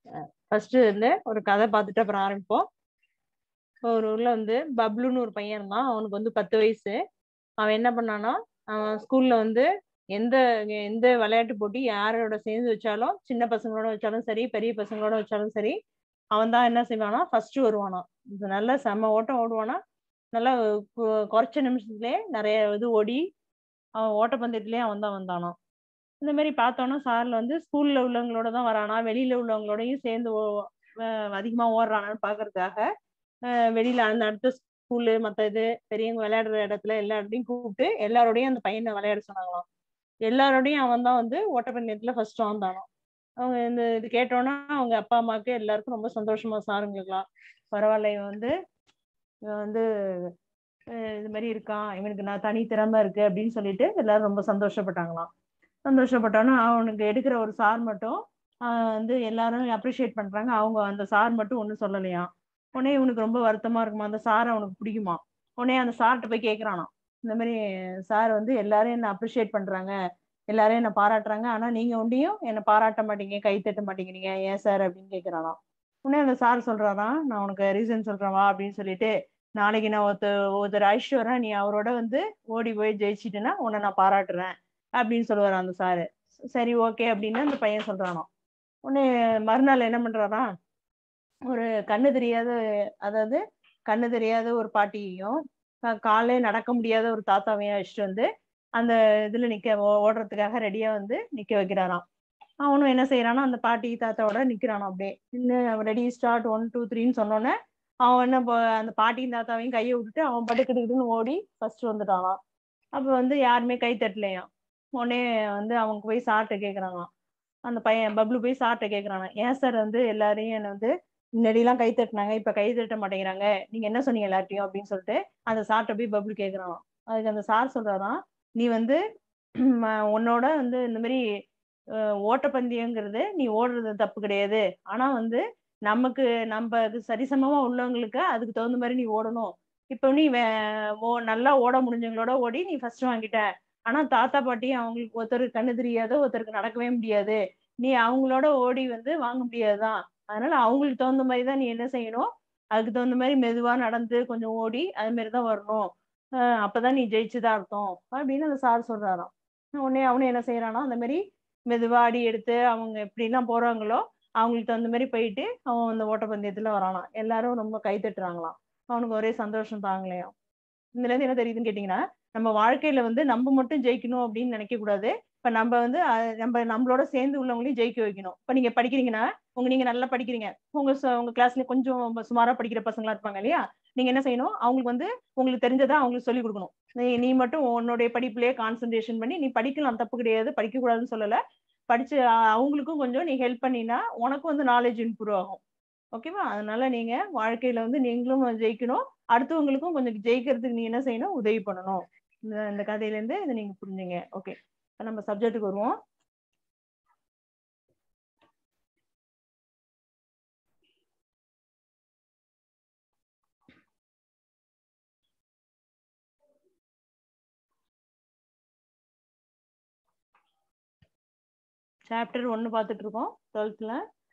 First வந்து ஒரு கதை பார்த்துட்டு அப்புறம் ஆரம்பிப்போம் ஒரு ஊர்ல வந்து பப்ளுன்னு ஒரு பையன் இருந்தான் அவனுக்கு வந்து பத்து வயசு அவன் என்ன பண்ணானா அவன் ஸ்கூல்ல வந்து எந்த எந்த விளையாட்டு போட்டி யாரோட சேர்ந்து வச்சாலும் சின்ன பசங்களோட வச்சாலும் சரி பெரிய பசங்களோட வச்சாலும் சரி அவன் தான் என்ன செய்வானா ஃபர்ஸ்ட் வருவானா இது நல்ல செம்ம ஓட்டம் ஓடுவானா நல்லா கு- குறைச்ச நிமிஷத்துலயே நிறைய இது ஓடி அவன் ஓட்டப்பந்தயத்திலேயே அவன் தான் வந்தானா இந்த மாதிரி பார்த்தோன்னா சார்ல வந்து ஸ்கூல்ல உள்ளவங்களோட தான் வரானா வெளியில உள்ளவங்களோடயும் சேர்ந்து ஓ- அஹ் அதிகமா ஓடுறானான்னு பாக்குறதுக்காக அஹ் வெளியில அந்த அடுத்த ஸ்கூலு மத்த இது பெரியவங்க விளையாடுற இடத்துல எல்லா இடத்தையும் கூப்பிட்டு எல்லாரோடையும் அந்த பையனை விளையாட சொன்னாங்களாம் எல்லாரோடையும் அவன் தான் வந்து ஓட்டப்பந்தயத்துல ஃபர்ஸ்ட் வந்தானாம் அவங்க இந்த இது கேட்டோன்னா அவங்க அப்பா அம்மாவுக்கு எல்லாருக்கும் ரொம்ப சந்தோஷமா சாருங்களுக்குலாம் பரவாயில்ல இவன் வந்து இவன் வந்து அஹ் இது மாதிரி இருக்கான் இவனுக்கு நான் தனி திறமை இருக்கு அப்படின்னு சொல்லிட்டு எல்லாரும் ரொம்ப சந்தோஷப்பட்டாங்களாம் சந்தோஷப்பட்டாலும் அவனுக்கு எடுக்கிற ஒரு சார் மட்டும் ஆஹ் வந்து எல்லாரும் அப்ரிஷியேட் பண்றாங்க அவங்க அந்த சார் மட்டும் ஒன்றும் சொல்லலையாம் உடனே இவனுக்கு ரொம்ப வருத்தமா இருக்குமா அந்த சார் அவனுக்கு பிடிக்குமா உடனே அந்த சார்கிட்ட போய் கேட்கறானாம் இந்த மாதிரி சார் வந்து எல்லாரும் என்ன அப்ரிஷியேட் பண்றாங்க எல்லாரும் என்ன பாராட்டுறாங்க ஆனா நீங்க ஒண்டியும் என்ன பாராட்ட மாட்டீங்க கை தட்ட மாட்டேங்கிறீங்க ஏன் சார் அப்படின்னு கேட்கறானாம் உடனே அந்த சார் சொல்றாராம் நான் உனக்கு ரீசன் சொல்றேன் வா அப்படின்னு சொல்லிட்டு நாளைக்கு நான் ஒருத்தர் ஒருத்தர் அழிச்சு வரேன் நீ அவரோட வந்து ஓடி போய் ஜெயிச்சிட்டேன்னா உன்னை நான் பாராட்டுறேன் அப்படின்னு சொல்லுவார் அந்த சாரு சரி ஓகே அப்படின்னு அந்த பையன் சொல்றானாம் உடனே மறுநாள் என்ன பண்றாராம் ஒரு கண்ணு தெரியாத அதாவது கண்ணு தெரியாத ஒரு பாட்டியையும் கா- காலே நடக்க முடியாத ஒரு தாத்தாவையும் வச்சுட்டு வந்து அந்த இதுல நிக்க ஓ- ஓடுறதுக்காக ரெடியா வந்து நிக்க வைக்கிறாராம் அவனும் என்ன செய்யறானா அந்த பாட்டி தாத்தாவோட நிக்கிறானாம் அப்படியே இன்னும் ரெடி ஸ்டார்ட் ஒன் டூ த்ரீன்னு சொன்னோன்னே அவன் என்ன ப- அந்த பாட்டியும் தாத்தாவையும் கையை விட்டுட்டு அவன் பட்டுக்கிட்டுன்னு ஓடி ஃபர்ஸ்ட் வந்துட்டானாம் அப்ப வந்து யாருமே கை தட்டலையாம் உடனே வந்து அவங்க போய் சார்ட்ட கேக்குறாங்களாம் அந்த பையன் பப்ளு போய் சார்ட்ட கேக்குறானா ஏன் சார் வந்து எல்லாரையும் என்ன வந்து முன்னாடிலாம் கை தட்டினாங்க இப்ப கை தட்ட மாட்டேங்கிறாங்க நீங்க என்ன சொன்னீங்க எல்லார்ட்டையும் அப்படின்னு சொல்லிட்டு அந்த சார்ட்ட போய் பப்ளு கேக்குறான் அதுக்கு அந்த சார் சொல்றாராம் நீ வந்து ம, உன்னோட வந்து இந்த மாதிரி அஹ், ஓட்டப்பந்தயங்கிறது நீ ஓடுறது தப்பு கிடையாது ஆனா வந்து நமக்கு நம்ம அது சரிசமமா உள்ளவங்களுக்கு அதுக்கு தகுந்த மாதிரி நீ ஓடணும் இப்போ நீ வே- ஓ நல்லா ஓட முடிஞ்சவங்களோட ஓடி நீ ஃபர்ஸ்ட் வாங்கிட்ட ஆனா தாத்தா பாட்டி அவங்களுக்கு ஒருத்தருக்கு கண்ணு தெரியாத ஒருத்தருக்கு நடக்கவே முடியாது நீ அவங்களோட ஓடி வந்து வாங்க முடியாதுதான் அதனால அவங்களுக்கு தகுந்த மாதிரி தான் நீ என்ன செய்யணும் அதுக்கு தகுந்த மாதிரி மெதுவா நடந்து கொஞ்சம் ஓடி அது மாதிரி தான் வரணும் அஹ் அப்பதான் நீ ஜெயிச்சுதான் அர்த்தம் அப்படின்னு அந்த சார் சொல்றாராம் உடனே அவனு என்ன செய்யறானா அந்த மாதிரி மெதுவா அடி எடுத்து அவங்க எப்படிலாம் போறாங்களோ அவங்களுக்கு தகுந்த மாதிரி போயிட்டு அவன் அந்த ஓட்டப்பந்தயத்துல வரானாம் எல்லாரும் ரொம்ப கை தட்டுறாங்களாம் அவனுக்கு ஒரே சந்தோஷம் தாங்கலையாம் இதுல இருந்து என்ன தெரியுதுன்னு கேட்டீங்கன்னா நம்ம வாழ்க்கையில வந்து நம்ம மட்டும் ஜெயிக்கணும் அப்படின்னு நினைக்க கூடாது இப்ப நம்ம வந்து அஹ், நம்ம நம்மளோட சேர்ந்து உள்ளவங்களையும் ஜெயிக்க வைக்கணும் இப்ப நீங்க படிக்கிறீங்கன்னா உங்க நீங்க நல்லா படிக்கிறீங்க உங்க ச- உங்க கிளாஸ்ல கொஞ்சம் சுமாரா படிக்கிற பசங்களா இருப்பாங்க இல்லையா நீங்க என்ன செய்யணும் அவங்களுக்கு வந்து உங்களுக்கு தெரிஞ்சதா அவங்களுக்கு சொல்லி கொடுக்கணும் நீ நீ மட்டும் உன்னுடைய படிப்புலயே கான்சென்ட்ரேஷன் பண்ணி நீ படிக்கலாம் தப்பு கிடையாது படிக்க கூடாதுன்னு சொல்லல படிச்சு அஹ், அவங்களுக்கும் கொஞ்சம் நீ ஹெல்ப் பண்ணினா உனக்கும் வந்து நாலேஜ் இம்ப்ரூவ் ஆகும் ஓகேவா அதனால நீங்க வாழ்க்கையில வந்து நீங்களும் ஜெயிக்கணும் அடுத்தவங்களுக்கும் கொஞ்சம் ஜெயிக்கிறதுக்கு நீ என்ன செய்யணும் உதவி பண்ணணும் இந்த இந்த கதையில இருந்து இதை நீங்க புரிஞ்சுங்க ஓகே நம்ம சப்ஜெக்ட்டுக்கு வருவோம் சாப்டர் ஒன்னு பார்த்துட்டு இருக்கோம் டுவெல்த்ல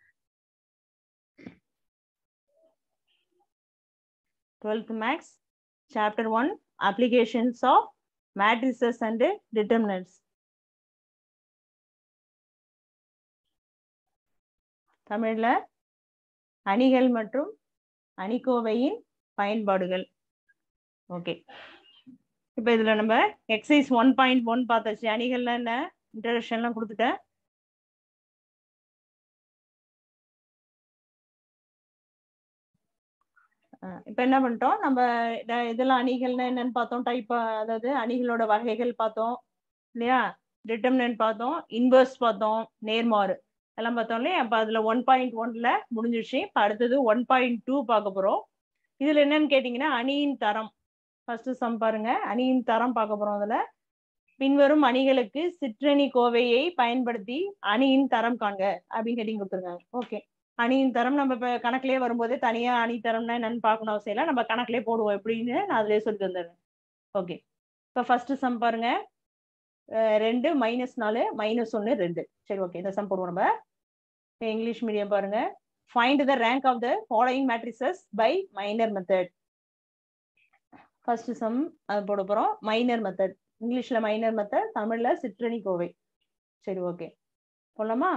twelfth maths chapter one applications of matrices and determinants தமிழ்ல அணிகள் மற்றும் அணிக்கோவையின் பயன்பாடுகள் ஓகே இப்போ இதுல நம்ம எக்ஸசைஸ் ஒன் பாயிண்ட் ஒன் பார்த்தாச்சு அணிகள்னா என்ன இன்ட்ரடக்ஷன்லாம் கொடுத்துட்டேன் இப்போ என்ன பண்ணிட்டோம் நம்ம இத- இதெல்லாம் அணிகள்னா என்னன்னு பார்த்தோம் டைப் அதாவது அணிகளோட வகைகள் பார்த்தோம் இல்லையா டிட்டர்மினன்ட் பார்த்தோம் இன்வர்ஸ் பார்த்தோம் நேர்மாறு எல்லாம் பார்த்தோம் இல்லையா அப்போ அதில் ஒன் பாயிண்ட் ஒன்ல முடிஞ்சிருச்சு இப்போ அடுத்தது ஒன் பாயிண்ட் டூ பார்க்க போகிறோம் இதில் என்னன்னு கேட்டிங்கன்னா அணியின் தரம் ஃபர்ஸ்ட் சம் பாருங்க அணியின் தரம் பார்க்க போகிறோம் அதில் பின்வரும் அணிகளுக்கு சிற்றணி கோவையை பயன்படுத்தி அணியின் தரம் காண்க அப்படின்னு ஹெட்டிங் கொடுத்துருக்காங்க ஓகே அணியின் தரம் நம்ம இப்போ கணக்குலயே வரும்போதே தனியா அணி தரம்னா என்னன்னு பார்க்கணும் அவசியம் இல்லை நம்ம கணக்குலயே போடுவோம் எப்படின்னு நான் அதிலே சொல்லி தந்துடுறேன் ஓகே இப்போ ஃபர்ஸ்ட் சம் பாருங்க அஹ் ரெண்டு மைனஸ் நாலு மைனஸ் ஒன்று ரெண்டு சரி ஓகே இந்த சம் போடுவோம் நம்ம இங்கிலீஷ் மீடியம் பாருங்க find the rank of the following matrices by minor method first sum அது போட போறோம் மைனர் மெத்தட் இங்கிலீஷ்ல மைனர் மெத்தட் தமிழ்ல சிற்றணி கோவை சரி ஓகே போலாமா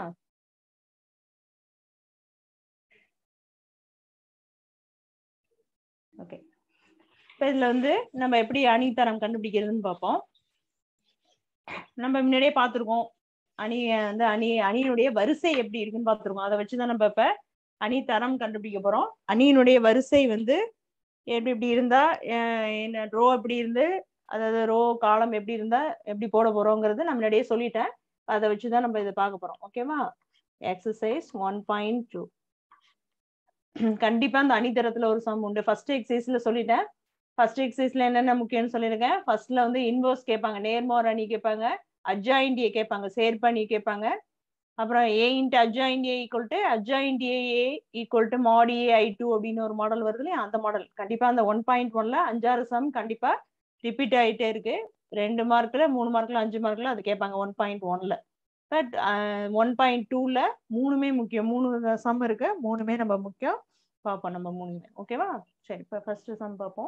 ஓகே இப்போ இதுல வந்து நம்ம எப்படி அணித்தரம் கண்டுபிடிக்கிறதுன்னு பார்ப்போம் நம்ம முன்னாடியே பார்த்துருக்கோம் அணி வந்து அணி அணியினுடைய வரிசை எப்படி இருக்குன்னு பார்த்துருக்கோம் அதை வச்சுதான் நம்ம இப்ப அணி தரம் கண்டுபிடிக்க போறோம் அணியினுடைய வரிசை வந்து எப்படி எப்படி இருந்தா அஹ் என்ன ரோ எப்படி இருந்து அதாவது ரோ காலம் எப்படி இருந்தா எப்படி போட போறோங்கிறது நான் முன்னாடியே சொல்லிட்டேன் அதை வச்சுதான் நம்ம இதை பார்க்க போறோம் ஓகேவா எக்ஸசைஸ் ஒன் பாயிண்ட் டூ கண்டிப்பா அந்த அணிதரத்துல ஒரு சம் உண்டு ஃபர்ஸ்ட் எக்ஸசைஸ்ல சொல்லிட்டேன் ஃபர்ஸ்ட் எக்ஸசைஸ்ல என்னென்ன முக்கியம்னு சொல்லியிருக்கேன் ஃபர்ஸ்ட்ல வந்து இன்வர்ஸ் கேட்பாங்க நேர்மாறு அணி கேட்பாங்க அட்ஜாயிண்ட் ஏ கேட்பாங்க சேர்ப்பணி கேட்பாங்க அப்புறம் A into adjoint A equal to adjoint A A equal to mod A I two அப்படின்னு ஒரு மாடல் வருது இல்லையா அந்த மாடல் கண்டிப்பா அந்த ஒன் பாயிண்ட் ஒன்ல அஞ்சாறு சம் கண்டிப்பா ரிப்பீட் ஆயிட்டே இருக்கு ரெண்டு மார்க்ல மூணு மார்க்ல அஞ்சு மார்க்ல அது கேட்பாங்க ஒன் பாயிண்ட் ஒன்ல பட் ஒன் பாயிண்ட் டூல மூணுமே முக்கியம் மூணு சம் இருக்கு மூணுமே நம்ம முக்கியம் பார்ப்போம் நம்ம மூணுமே ஓகேவா சரி இப்போ ஃபர்ஸ்ட் சம் பார்ப்போம்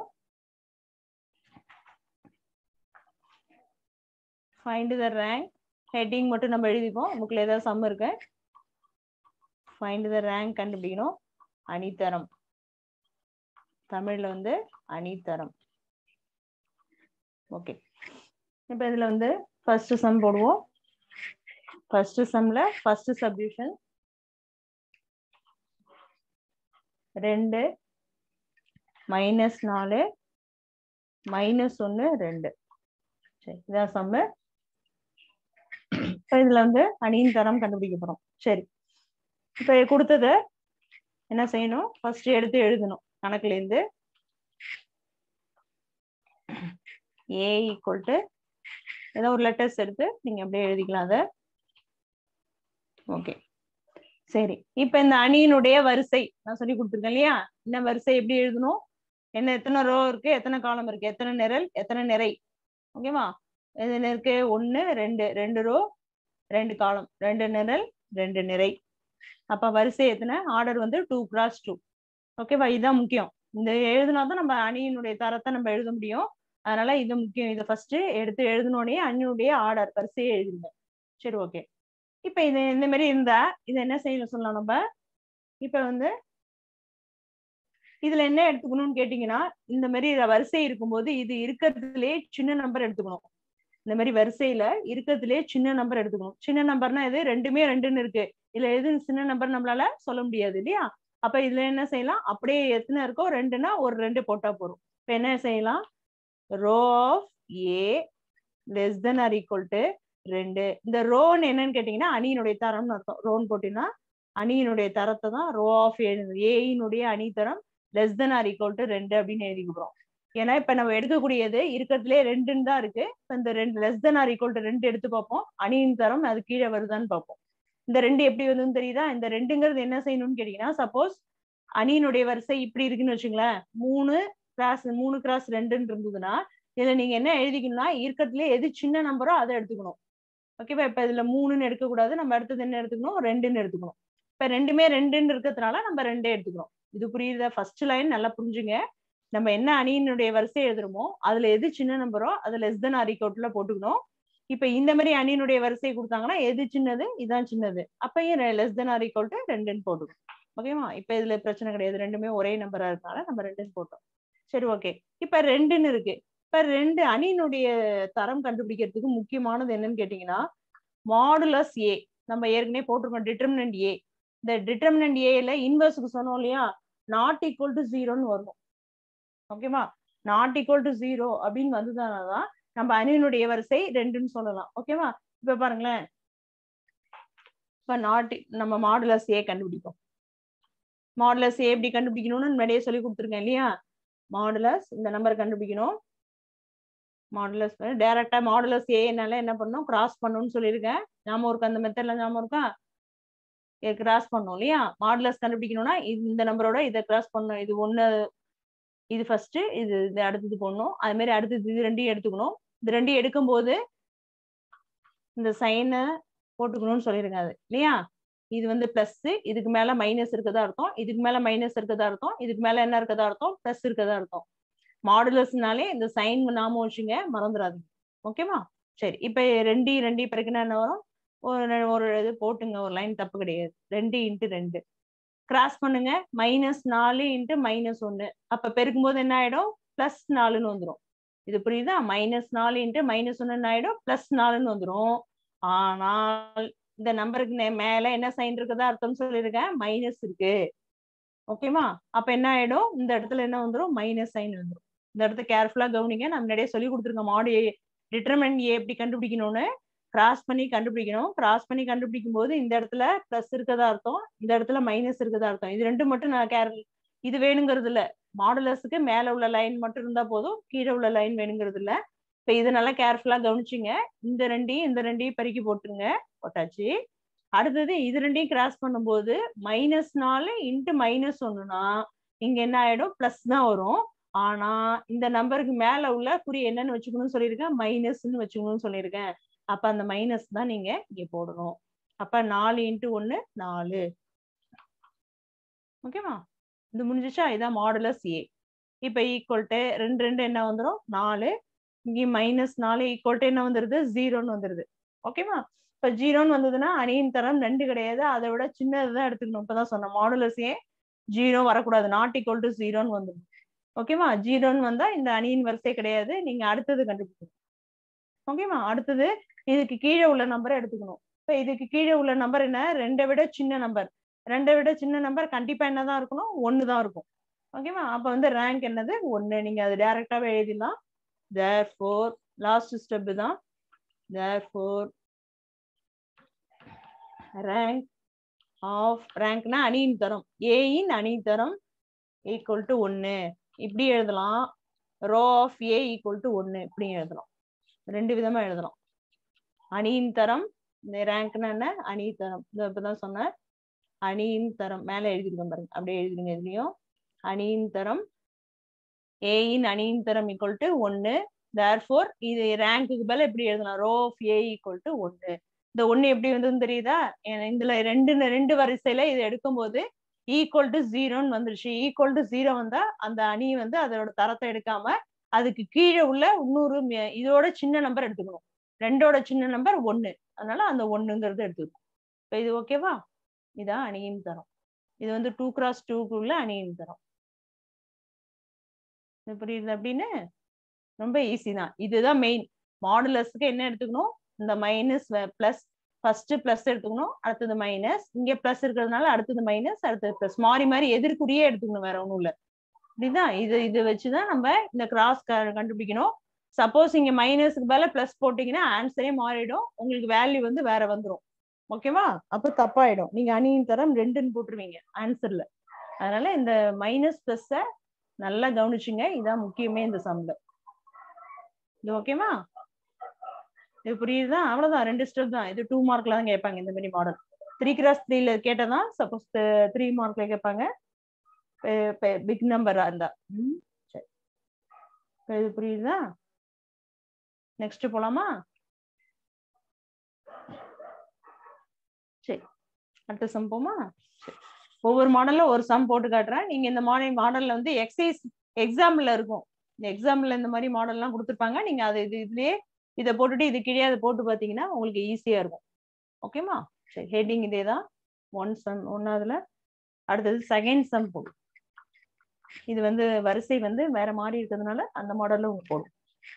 ஃபைண்ட் த ரேங்க் ஹெட்டிங் மட்டும் நம்ம எழுதிப்போம் புக்கில் ஏதாவது சம் இருக்கு ஃபைண்ட் த ரேங்க் கண்டுபிடிக்கணும் அணித்தரம் தமிழ்ல வந்து அணித்தரம் ஓகே இப்போ இதுல வந்து ஃபர்ஸ்ட் சம் போடுவோம் ஃபர்ஸ்ட் சம்ல ஃபர்ஸ்ட் சப்டியூஷன் ரெண்டு மைனஸ் நாலு மைனஸ் ஒன்று ரெண்டு சரி இதான் சம்மு இப்போ இதுல வந்து அணியின் தரம் கண்டுபிடிக்க போறோம் சரி இப்போ கொடுத்தத என்ன செய்யணும் ஃபர்ஸ்ட் எடுத்து எழுதணும் கணக்குல இருந்து ஏ ஈக்குவல் டு ஏதோ ஒரு லெட்டர்ஸ் எடுத்து நீங்க அப்படியே எழுதிக்கலாம் அதை ஓகே சரி இப்போ இந்த அணியினுடைய வரிசை நான் சொல்லி கொடுத்துருக்கேன் இல்லையா என்ன வரிசை எப்படி எழுதணும் என்ன எத்தனை ரோ இருக்கு எத்தனை காலம் இருக்கு எத்தனை நிரல் எத்தனை நிறை ஓகேவா இதுல இருக்கு ஒன்னு ரெண்டு ரெண்டு ரோ ரெண்டு காலம் ரெண்டு நிரல் ரெண்டு நிறை அப்ப வரிசை எத்தனை ஆர்டர் வந்து டூ கிராஸ் டூ ஓகேவா இதுதான் முக்கியம் இந்த எழுதுனா தான் நம்ம அணியினுடைய தரத்தை நம்ம எழுத முடியும் அதனால இது முக்கியம் இதை ஃபர்ஸ்ட் எடுத்து எழுதினோடனே அணியினுடைய ஆர்டர் வரிசையை எழுதுங்க சரி ஓகே இப்ப இது இந்த மாதிரி இருந்தா இது என்ன செய்யணும் சொல்லலாம் நம்ம இப்ப வந்து இதுல என்ன எடுத்துக்கணும்னு கேட்டீங்கன்னா இந்த மாதிரி வரிசை இருக்கும்போது இது இருக்கிறதுலே சின்ன நம்பர் எடுத்துக்கணும் இந்த மாதிரி வரிசையில இருக்கிறதுலே சின்ன நம்பர் எடுத்துக்கணும் சின்ன நம்பர்னா எது ரெண்டுமே ரெண்டுன்னு இருக்கு இதுல எது சின்ன நம்பர் நம்மளால சொல்ல முடியாது இல்லையா அப்ப இதுல என்ன செய்யலாம் அப்படியே எத்தனை இருக்கோ ரெண்டுனா ஒரு ரெண்டு போட்டா போறோம் இப்ப என்ன செய்யலாம் row of A less than or equal to ரெண்டு இந்த ரோன்னு என்னன்னு கேட்டீங்கன்னா அணியினுடைய தரம்னு அர்த்தம் ரோன் போட்டீங்கன்னா அணியினுடைய தரத்தை தான் ரோ ஆஃப் ஏயினுடைய அணி தரம் less than or equal to ரெண்டு அப்படின்னு எழுதிக்கிறோம் ஏன்னா இப்ப நம்ம எடுக்கக்கூடியது இருக்கிறதுலே ரெண்டுன்னு தான் இருக்கு இப்ப இந்த ரெண்டு less than or equal to ரெண்டு எடுத்து பார்ப்போம் அணியின் தரம் அது கீழே வருதான்னு பார்ப்போம் இந்த ரெண்டு எப்படி வருதுன்னு தெரியுதா இந்த ரெண்டுங்கிறது என்ன செய்யணும்னு கேட்டீங்கன்னா சப்போஸ் அணியினுடைய வரிசை இப்படி இருக்குன்னு வச்சுங்களேன் மூணு கிராஸ் மூணு கிராஸ் ரெண்டுன்னு இருந்ததுன்னா இதுல நீங்க என்ன எழுதிக்கணும்னா இருக்கிறதுலே எது சின்ன நம்பரோ அதை எடுத்துக்கணும் ஓகேவா இப்ப இதுல மூணுன்னு எடுக்கக்கூடாது நம்ம அடுத்தது என்ன எடுத்துக்கணும் ரெண்டுன்னு எடுத்துக்கணும் இப்ப ரெண்டுமே ரெண்டுன்னு இருக்கிறதுனால நம்ம ரெண்டே எடுத்துக்கணும் இது புரியுதா ஃபர்ஸ்ட் லைன் நல்லா புரிஞ்சுங்க நம்ம என்ன அணியினுடைய வரிசை எழுதுறோமோ அதுல எது சின்ன நம்பரோ அது லெஸ் தென் அரிக்கோட்ல போட்டுக்கணும் இப்ப இந்த மாதிரி அணியினுடைய வரிசை கொடுத்தாங்கன்னா எது சின்னது இதான் சின்னது அப்பயும் லெஸ் தென் அரிக்கோல் டு ரெண்டுன்னு போட்டுக்கணும் ஓகேவா இப்ப இதுல பிரச்சனை கிடையாது ரெண்டுமே ஒரே நம்பரா இருக்கனால நம்ம ரெண்டுன்னு போட்டோம் சரி ஓகே இப்ப ரெண்டுன்னு இருக்கு இப்ப ரெண்டு அணியினுடைய தரம் கண்டுபிடிக்கிறதுக்கு முக்கியமானது என்னன்னு கேட்டீங்கன்னா மாடுலஸ் ஏ நம்ம ஏற்கனவே போட்டிருக்கோம் டிட்டர்மினன்ட் ஏ இந்த டிட்டர்மினன்ட் ஏல இன்வர்ஸுக்கு சொன்னோம் இல்லையா நாட் ஈக்குவல் டு ஜீரோன்னு வரணும் ஓகேவா நாட் ஈக்குவல் டு ஜீரோ அப்படின்னு வந்ததுனாலதான் நம்ம அணியினுடைய வரிசை ரெண்டுன்னு சொல்லலாம் ஓகேவா இப்ப பாருங்களேன் இப்ப நாட் நம்ம மாடுலஸ் ஏ கண்டுபிடிப்போம் மாடுலஸ் ஏ எப்படி கண்டுபிடிக்கணும்னு முன்னாடியே சொல்லி கொடுத்துருக்கேன் இல்லையா மாடுலஸ் இந்த நம்பர் கண்டுபிடிக்கணும் மாடுலஸ் டைரக்டா மாடுலஸ் ஏனால என்ன பண்ணணும் கிராஸ் பண்ணணும்னு சொல்லியிருக்கேன் ஞாபகம் இருக்கா அந்த மெத்தட்ல ஞாபகம் இருக்கா கிராஸ் பண்ணோம் இல்லையா மாடுலஸ் கண்டுபிடிக்கணும்னா இந்த நம்பரோட இதை கிராஸ் பண்ணணும் இது ஒண்ணு இது ஃபர்ஸ்ட் இது இது அடுத்தது போடணும் அது மாதிரி அடுத்தது இது ரெண்டையும் எடுத்துக்கணும் இது ரெண்டையும் எடுக்கும்போது இந்த சைனை போட்டுக்கணும்னு சொல்லியிருக்காது இல்லையா இது வந்து பிளஸ் இதுக்கு மேல மைனஸ் இருக்கதா அர்த்தம் இதுக்கு மேல மைனஸ் இருக்கதா அர்த்தம் இதுக்கு மேல என்ன இருக்கதா அர்த்தம் பிளஸ் இருக்கதா அர்த்தம் மாடுலஸ்னாலே இந்த சைன் நாம வச்சுங்க மறந்துடாதீங்க ஓகேவா சரி இப்ப ரெண்டு ரெண்டு பிறகுனா என்ன வரும் ஒரு ஒரு இது போட்டுங்க ஒரு லைன் தப்பு கிடையாது ரெண்டு இன்ட்டு ரெண்டு கிராஸ் பண்ணுங்க மைனஸ் நாலு இன்ட்டு மைனஸ் ஒன்னு அப்ப பெருக்கும் போது என்ன ஆயிடும் பிளஸ் நாலுன்னு வந்துடும் இது புரியுதா மைனஸ் நாலு இன்ட்டு மைனஸ் ஒன்னு ஆயிடும் பிளஸ் நாலுன்னு வந்துடும் ஆனால் இந்த நம்பருக்கு மேல என்ன சைன் இருக்குதா அர்த்தம் சொல்லியிருக்கேன் மைனஸ் இருக்கு ஓகேவா அப்ப என்ன ஆயிடும் இந்த இடத்துல என்ன வந்துடும் மைனஸ் சைன் வந்துடும் இந்த இடத்த கேர்ஃபுல்லா கவனிங்க நம்ம நிறைய சொல்லி கொடுத்துருக்கோம் மாடு டிட்டர்மெண்ட் ஏ எப்படி கண்டுபிடிக்கணும்னு கிராஸ் பண்ணி கண்டுபிடிக்கணும் கிராஸ் பண்ணி கண்டுபிடிக்கும் போது இந்த இடத்துல பிளஸ் இருக்கதா அர்த்தம் இந்த இடத்துல மைனஸ் இருக்கதா அர்த்தம் இது ரெண்டு மட்டும் நான் கேர் இது வேணுங்கிறது இல்ல மாடுலஸுக்கு மேல உள்ள லைன் மட்டும் இருந்தா போதும் கீழே உள்ள லைன் வேணுங்கிறது இல்ல இப்ப இது நல்லா கேர்ஃபுல்லா கவனிச்சுங்க இந்த ரெண்டையும் இந்த ரெண்டையும் பெருக்கி போட்டுருங்க போட்டாச்சு அடுத்தது இது ரெண்டையும் கிராஸ் பண்ணும்போது மைனஸ் நாலு இன்ட்டு மைனஸ் ஒண்ணுனா இங்க என்ன ஆயிடும் பிளஸ் தான் வரும் ஆனா இந்த நம்பருக்கு மேல உள்ள குறி என்னன்னு வச்சுக்கணும்னு சொல்லியிருக்கேன் மைனஸ்ன்னு வச்சுக்கணும்னு சொல்லியிருக்கேன் அப்ப அந்த மைனஸ் தான் நீங்க இங்க போடணும் அப்ப நாலு இன்ட்டு ஒன்னு நாலு ஓகேவா இது முடிஞ்சிச்சா இதான் மாடுலஸ் ஏ இப்ப ஈக்குவல் டு ரெண்டு ரெண்டு என்ன வந்துடும் நாலு இங்கே மைனஸ் நாலு ஈக்குவல் டு என்ன வந்துருது ஜீரோன்னு வந்துருது ஓகேவா இப்ப ஜீரோன்னு வந்ததுன்னா அணியின் தரம் ரெண்டு கிடையாது அதை விட சின்னதுதான் எடுத்துக்கணும் இப்பதான் சொன்ன மாடுலஸ் ஏ ஜீரோ வரக்கூடாது நாட் ஈக்குவல் டு ஜீரோன்னு வந்துடும் ஓகேவா ஜீரோன்னு வந்தா இந்த அணியின் வரிசை கிடையாது நீங்க அடுத்தது கண்டுபிடிக்கணும் ஓகேவா அடுத்தது இதுக்கு கீழே உள்ள நம்பரை எடுத்துக்கணும் இப்ப இதுக்கு கீழே உள்ள நம்பர் என்ன ரெண்டை விட சின்ன நம்பர் ரெண்டை விட சின்ன நம்பர் கண்டிப்பா என்னதான் இருக்கணும் ஒன்னு தான் இருக்கும் ஓகேவா அப்ப வந்து ரேங்க் என்னது ஒன்னு நீங்க அது டைரக்டாவே எழுதிடலாம் தேர் ஃபோர் லாஸ்ட் ஸ்டெப் தான் தேர் ஃபோர் ரேங்க் ஆஃப் ரேங்க்னா அணியின் தரம் ஏயின் அணி தரம் ஈக்குவல் டு ஒன்னு இப்படி எழுதலாம் row of A equal to ஒன்னு இப்படி எழுதலாம் ரெண்டு விதமா எழுதலாம் அணியின் தரம் இந்த ரேங்க்னா என்ன அணி தரம் இது இப்பதான் சொன்னேன் அணியின் தரம் மேல எழுதிருக்கேன் பாருங்க அப்படியே எழுதிருங்க இதுலயும் அணியின் தரம் ஏயின் அணியின் தரம் ஈக்குவல் டு ஒன்னு தேர்ஃபோர் இது ரேங்க்குக்கு மேல எப்படி எழுதலாம் row of A equal to ஒன்னு இந்த ஒன்னு எப்படி வந்ததுன்னு தெரியுதா இதுல ரெண்டு ரெண்டு வரிசையில இது எடுக்கும்போது ஈக்குவல் டு ஜீரோன்னு வந்துருச்சு ஈக்குவல் டு ஜீரோ வந்தா அந்த அணி வந்து அதோட தரத்தை எடுக்காம அதுக்கு கீழே உள்ள இன்னொரு இதோட சின்ன நம்பர் எடுத்துக்கணும் ரெண்டோட சின்ன நம்பர் ஒன்னு அதனால அந்த ஒண்ணுங்கிறது எடுத்துக்கணும் இப்ப இது ஓகேவா இதான் அணியின் தரம் இது வந்து டூ கிராஸ் டூக்குள்ள அணியின் தரம் புரியுது அப்படின்னு ரொம்ப ஈஸி தான் இதுதான் மெயின் மாடுலஸ்க்கு என்ன எடுத்துக்கணும் இந்த மைனஸ் பிளஸ் ஃபர்ஸ்ட் பிளஸ் எடுத்துக்கணும் அடுத்தது மைனஸ் இங்க பிளஸ் இருக்கிறதுனால அடுத்தது மைனஸ் அடுத்தது பிளஸ் மாறி மாறி எதிர்குறியே எடுத்துக்கணும் வேற ஒண்ணும் இல்ல இப்படிதான் இது இது வச்சுதான் நம்ம இந்த கிராஸ் கண்டுபிடிக்கணும் சப்போஸ் இங்க மைனஸ்க்கு மேல பிளஸ் போட்டீங்கன்னா ஆன்சரே மாறிடும் உங்களுக்கு வேல்யூ வந்து வேற வந்துடும் ஓகேவா அப்ப தப்பாயிடும் நீங்க அணியின் தரம் ரெண்டுன்னு போட்டுருவீங்க ஆன்சர்ல அதனால இந்த மைனஸ் பிளஸ்ஸ நல்லா கவனிச்சுங்க இதான் முக்கியமே இந்த சம்ல இது ஓகேவா இது புரியுதா அவ்வளவுதான் ரெண்டு ஸ்டெப் தான் இது டூ மார்க்ல தான் கேட்பாங்க இந்த மாதிரி மாடல் த்ரீ கிராஸ் த்ரீல கேட்டதான் சப்போஸ் த்ரீ மார்க்ல கேட்பாங்க பிக் நம்பரா இருந்தா ம் சரி இது புரியுதா நெக்ஸ்ட் போலாமா சரி அடுத்த சம் போமா சரி ஒவ்வொரு மாடல்ல ஒரு சம் போட்டு காட்டுறேன் நீங்க இந்த மாதிரி மாடல்ல வந்து எக்ஸசைஸ் எக்ஸாம்பிள் இருக்கும் இந்த எக்ஸாம்பிள் இந்த மாதிரி மாடல்லாம் கொடுத்துருப்பாங்க நீங்க அது இது இதுலயே இதை போட்டுட்டு இது கீழே அதை போட்டு பார்த்தீங்கன்னா உங்களுக்கு ஈஸியா இருக்கும் ஓகேமா சரி ஹெட்டிங் இதே தான் ஒன் சம் ஒன்னாவதுல அடுத்தது செகண்ட் சம் போடும் இது வந்து வரிசை வந்து வேற மாதிரி இருக்கிறதுனால அந்த மாடல்ல உங்களுக்கு போடும்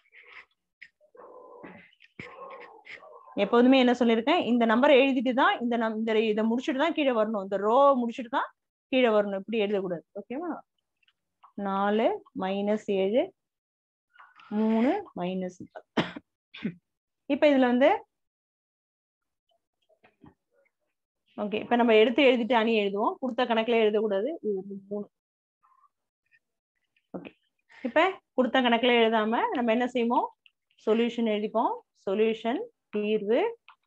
எப்போதுமே என்ன சொல்லியிருக்கேன் இந்த நம்பரை எழுதிட்டு தான் இந்த நம் இந்த இதை முடிச்சுட்டு தான் கீழே வரணும் இந்த ரோ முடிச்சுட்டு தான் கீழே வரணும் இப்படி எழுதக்கூடாது ஓகேவா நாலு மைனஸ் ஏழு மூணு மைனஸ் இப்ப இதுல வந்து ஓகே இப்ப நம்ம எடுத்து எழுதிட்டு அணி எழுதுவோம் கொடுத்த கணக்குல எழுதக்கூடாது இது மூணு ஓகே இப்ப கொடுத்த கணக்குல எழுதாம நம்ம என்ன செய்வோம் சொல்யூஷன் எழுதிப்போம் சொல்யூஷன் தீர்வு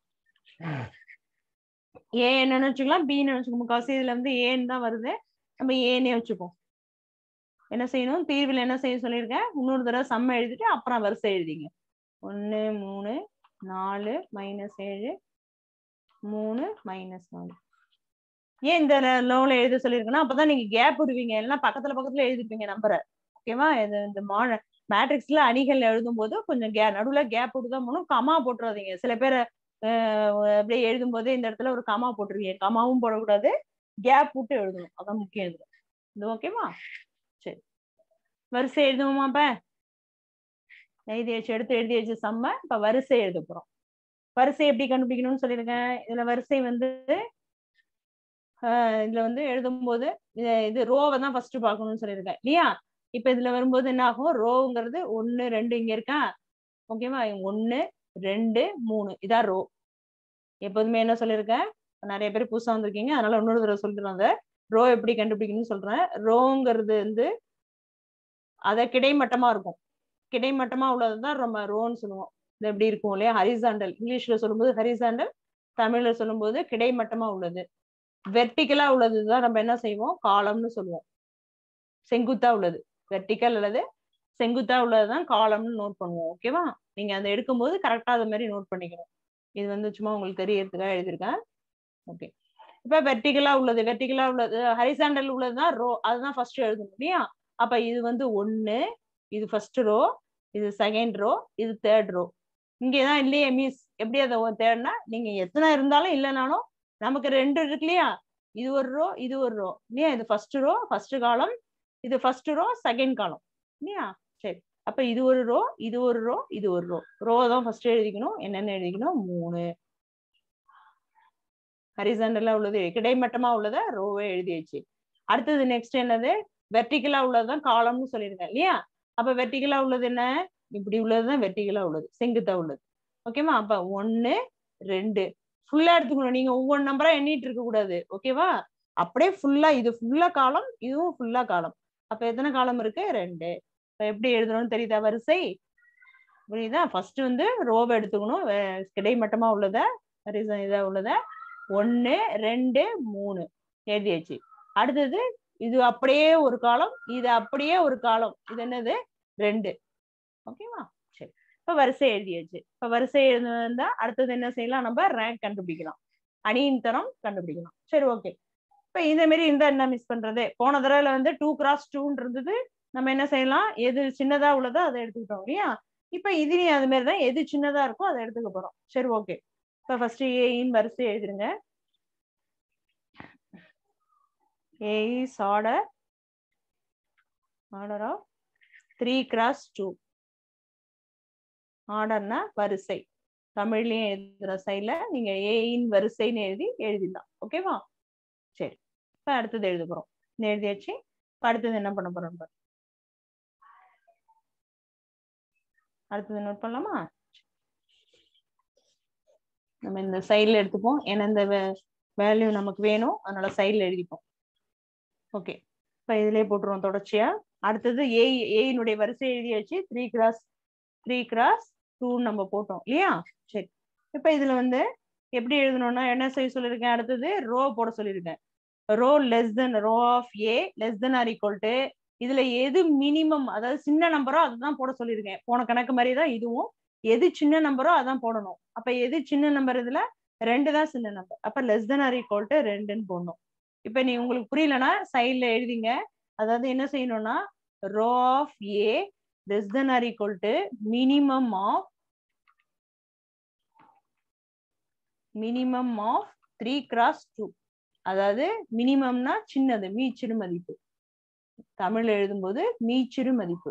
ஏ என்னன்னு வச்சுக்கலாம் பின்னு வச்சுக்கோம் முக்காசி இதுல வந்து ஏன்னு தான் வருது நம்ம ஏன்னே வச்சுப்போம் என்ன செய்யணும் தீர்வில் என்ன செய்ய சொல்லியிருக்கேன் இன்னொரு தடவை செம்ம எழுதிட்டு அப்புறம் வரிசை எழுதிங்க ஒன்று மூணு நாலு மைனஸ் ஏழு மூணு மைனஸ் நாலு ஏன் இந்த லோன்ல எழுத சொல்லியிருக்கேன்னா அப்பதான் நீங்க கேப் விடுவீங்க இல்லைன்னா பக்கத்துல பக்கத்துல எழுதிருப்பீங்க நம்பரை ஓகேவா இது இந்த மா மேட்ரிக்ஸ்ல அணிகள் எழுதும் போது கொஞ்சம் கே நடுவுல கேப் விட்டு தான் போகணும் கமா போட்டுறாதீங்க சில பேர் அப்படியே எழுதும் போது இந்த இடத்துல ஒரு கமா போட்டுருவீங்க கமாவும் போடக்கூடாது கேப் விட்டு எழுதணும் அதான் முக்கியம் இது இது ஓகேவா சரி வரிசை எழுதுவோமா இப்ப எழுதி வச்சு எடுத்து எழுதி வச்சு செம்ம இப்ப வரிசை எழுத போறோம் வரிசை எப்படி கண்டுபிடிக்கணும்னு சொல்லியிருக்கேன் இதுல வரிசை வந்து இதுல வந்து எழுதும் போது இது ரோவை தான் ஃபர்ஸ்ட் பார்க்கணும்னு சொல்லியிருக்கேன் இல்லையா இப்ப இதுல வரும்போது என்ன ஆகும் ரோங்கிறது ஒன்னு ரெண்டு இங்க இருக்கா ஓகேவா ஒன்னு ரெண்டு மூணு இதான் ரோ எப்போதுமே என்ன சொல்லியிருக்கேன் நிறைய பேர் புதுசா வந்திருக்கீங்க அதனால இன்னொரு தடவை சொல்லிடுறாங்க ரோ எப்படி கண்டுபிடிக்கணும்னு சொல்றேன் ரோங்கிறது வந்து அத கிடைமட்டமா இருக்கும் கிடைமட்டமா உள்ளதுதான் ரொம்ப ரோன்னு சொல்லுவோம் இது எப்படி இருக்கும் இல்லையா ஹரிசாண்டல் இங்கிலீஷ்ல சொல்லும்போது ஹரிசாண்டல் தமிழ்ல சொல்லும்போது கிடைமட்டமா உள்ளது வெர்டிக்கலா உள்ளதுதான் நம்ம என்ன செய்வோம் காலம்னு சொல்லுவோம் செங்குத்தா உள்ளது வெர்டிக்கல் அல்லது செங்குத்தா உள்ளதுதான் காலம்னு நோட் பண்ணுவோம் ஓகேவா நீங்க அதை எடுக்கும்போது கரெக்டா அது மாதிரி நோட் பண்ணிக்கணும் இது வந்து சும்மா உங்களுக்கு தெரியறதுக்காக எழுதியிருக்கேன் ஓகே இப்ப வெர்டிகலா உள்ளது வெர்டிகலா உள்ளது ஹரிசாண்டல் உள்ளதுதான் ரோ அதுதான் ஃபர்ஸ்ட் எழுதணும் இல்லையா அப்ப இது வந்து ஒன்னு இது ஃபர்ஸ்ட் ரோ இது செகண்ட் ரோ இது தேர்ட் ரோ இங்கேதான் இல்லையே மிஸ் எப்படி அதை தேர்ட்னா நீங்க எத்தனை இருந்தாலும் இல்லைனாலும் நமக்கு ரெண்டு இருக்கு இல்லையா இது ஒரு ரோ இது ஒரு ரோ இல்லையா இது ஃபர்ஸ்ட் ரோ ஃபர்ஸ்ட் காலம் இது ஃபர்ஸ்ட் ரோ செகண்ட் காலம் இல்லையா சரி அப்ப இது ஒரு ரோ இது ஒரு ரோ இது ஒரு ரோ ரோ தான் ஃபர்ஸ்ட் எழுதிக்கணும் என்னென்ன எழுதிக்கணும் மூணு ஹரிசண்டலா உள்ளது கிடைமட்டமா உள்ளத ரோவே எழுதியாச்சு அடுத்தது நெக்ஸ்ட் என்னது வெர்டிகலா உள்ளதுதான் காலம்னு சொல்லியிருக்கேன் இல்லையா அப்ப வெர்டிகலா உள்ளது என்ன இப்படி உள்ளதுதான் வெர்டிகலா உள்ளது செங்குத்தா உள்ளது ஓகேவா அப்ப ஒன்னு ரெண்டு ஃபுல்லா எடுத்துக்கணும் நீங்க ஒவ்வொரு நம்பரா எண்ணிட்டு இருக்க கூடாது ஓகேவா அப்படியே ஃபுல்லா இது ஃபுல்லா காலம் இதுவும் ஃபுல்லா காலம் அப்ப எத்தனை காலம் இருக்கு ரெண்டு இப்ப எப்படி எழுதணும்னு தெரியுதா வரிசை புரியுதா ஃபர்ஸ்ட் வந்து ரோவை எடுத்துக்கணும் கிடைமட்டமா உள்ளத இதா உள்ளத ஒன்னு ரெண்டு மூணு எழுதியாச்சு அடுத்தது இது அப்படியே ஒரு காலம் இது அப்படியே ஒரு காலம் இது என்னது ரெண்டு ஓகேவா சரி இப்ப வரிசை எழுதியாச்சு இப்ப வரிசை எழுதுனா அடுத்தது என்ன செய்யலாம் நம்ம ரேங்க் கண்டுபிடிக்கலாம் அணியின் தரம் கண்டுபிடிக்கலாம் சரி ஓகே இப்ப இந்த மாதிரி இருந்தா என்ன மிஸ் பண்றது போன தடவைல வந்து டூ கிராஸ் டூன்னு இருந்தது நம்ம என்ன செய்யலாம் எது சின்னதா உள்ளதோ அதை எடுத்துக்கிட்டோம் இல்லையா இப்ப இதுலயும் அது மாதிரி தான் எது சின்னதா இருக்கோ அதை எடுத்துக்க போறோம் சரி ஓகே இப்ப ஃபர்ஸ்ட் ஏயின் வரிசை எழுதிருங்க A is order order of three cross two ஆர்டர்னா வரிசை தமிழ்லயும் எழுதுற சைட்ல நீங்க ஏயின் வரிசைன்னு எழுதி எழுதிடலாம் ஓகேவா சரி இப்ப அடுத்தது எழுத போறோம் எழுதியாச்சு இப்ப அடுத்தது என்ன பண்ண போறோம் பாரு. அடுத்தது நோட் பண்ணலாமா நம்ம இந்த சைட்ல எடுத்துப்போம் ஏன்னா இந்த வேல்யூ நமக்கு வேணும் அதனால சைட்ல எழுதிப்போம் ஓகே இப்ப இதுலயே போட்டுருவோம் தொடர்ச்சியா அடுத்தது ஏ ஏயினுடைய வரிசை எழுதியாச்சு த்ரீ கிராஸ் த்ரீ கிராஸ் டூன்னு நம்ம போட்டோம் இல்லையா சரி இப்ப இதுல வந்து எப்படி எழுதணும்னா என்ன செய்ய சொல்லியிருக்கேன் அடுத்தது ரோ போட சொல்லியிருக்கேன் row less than row of A less than or equal to இதுல எது மினிமம் அதாவது சின்ன நம்பரோ அதுதான் போட சொல்லியிருக்கேன் போன கணக்கு மாதிரி தான் இதுவும் எது சின்ன நம்பரோ அதான் போடணும் அப்ப எது சின்ன நம்பர் இதுல ரெண்டு தான் சின்ன நம்பர் அப்ப less than or equal to ரெண்டுன்னு போடணும் இப்ப நீ உங்களுக்கு புரியலன்னா சைட்ல எழுதிங்க அதாவது என்ன செய்யணும்னா row of A less than or equal to minimum of minimum of three cross two அதாவது மினிமம்னா சின்னது மீச்சிறு மதிப்பு தமிழ்ல எழுதும்போது மீச்சிறு மதிப்பு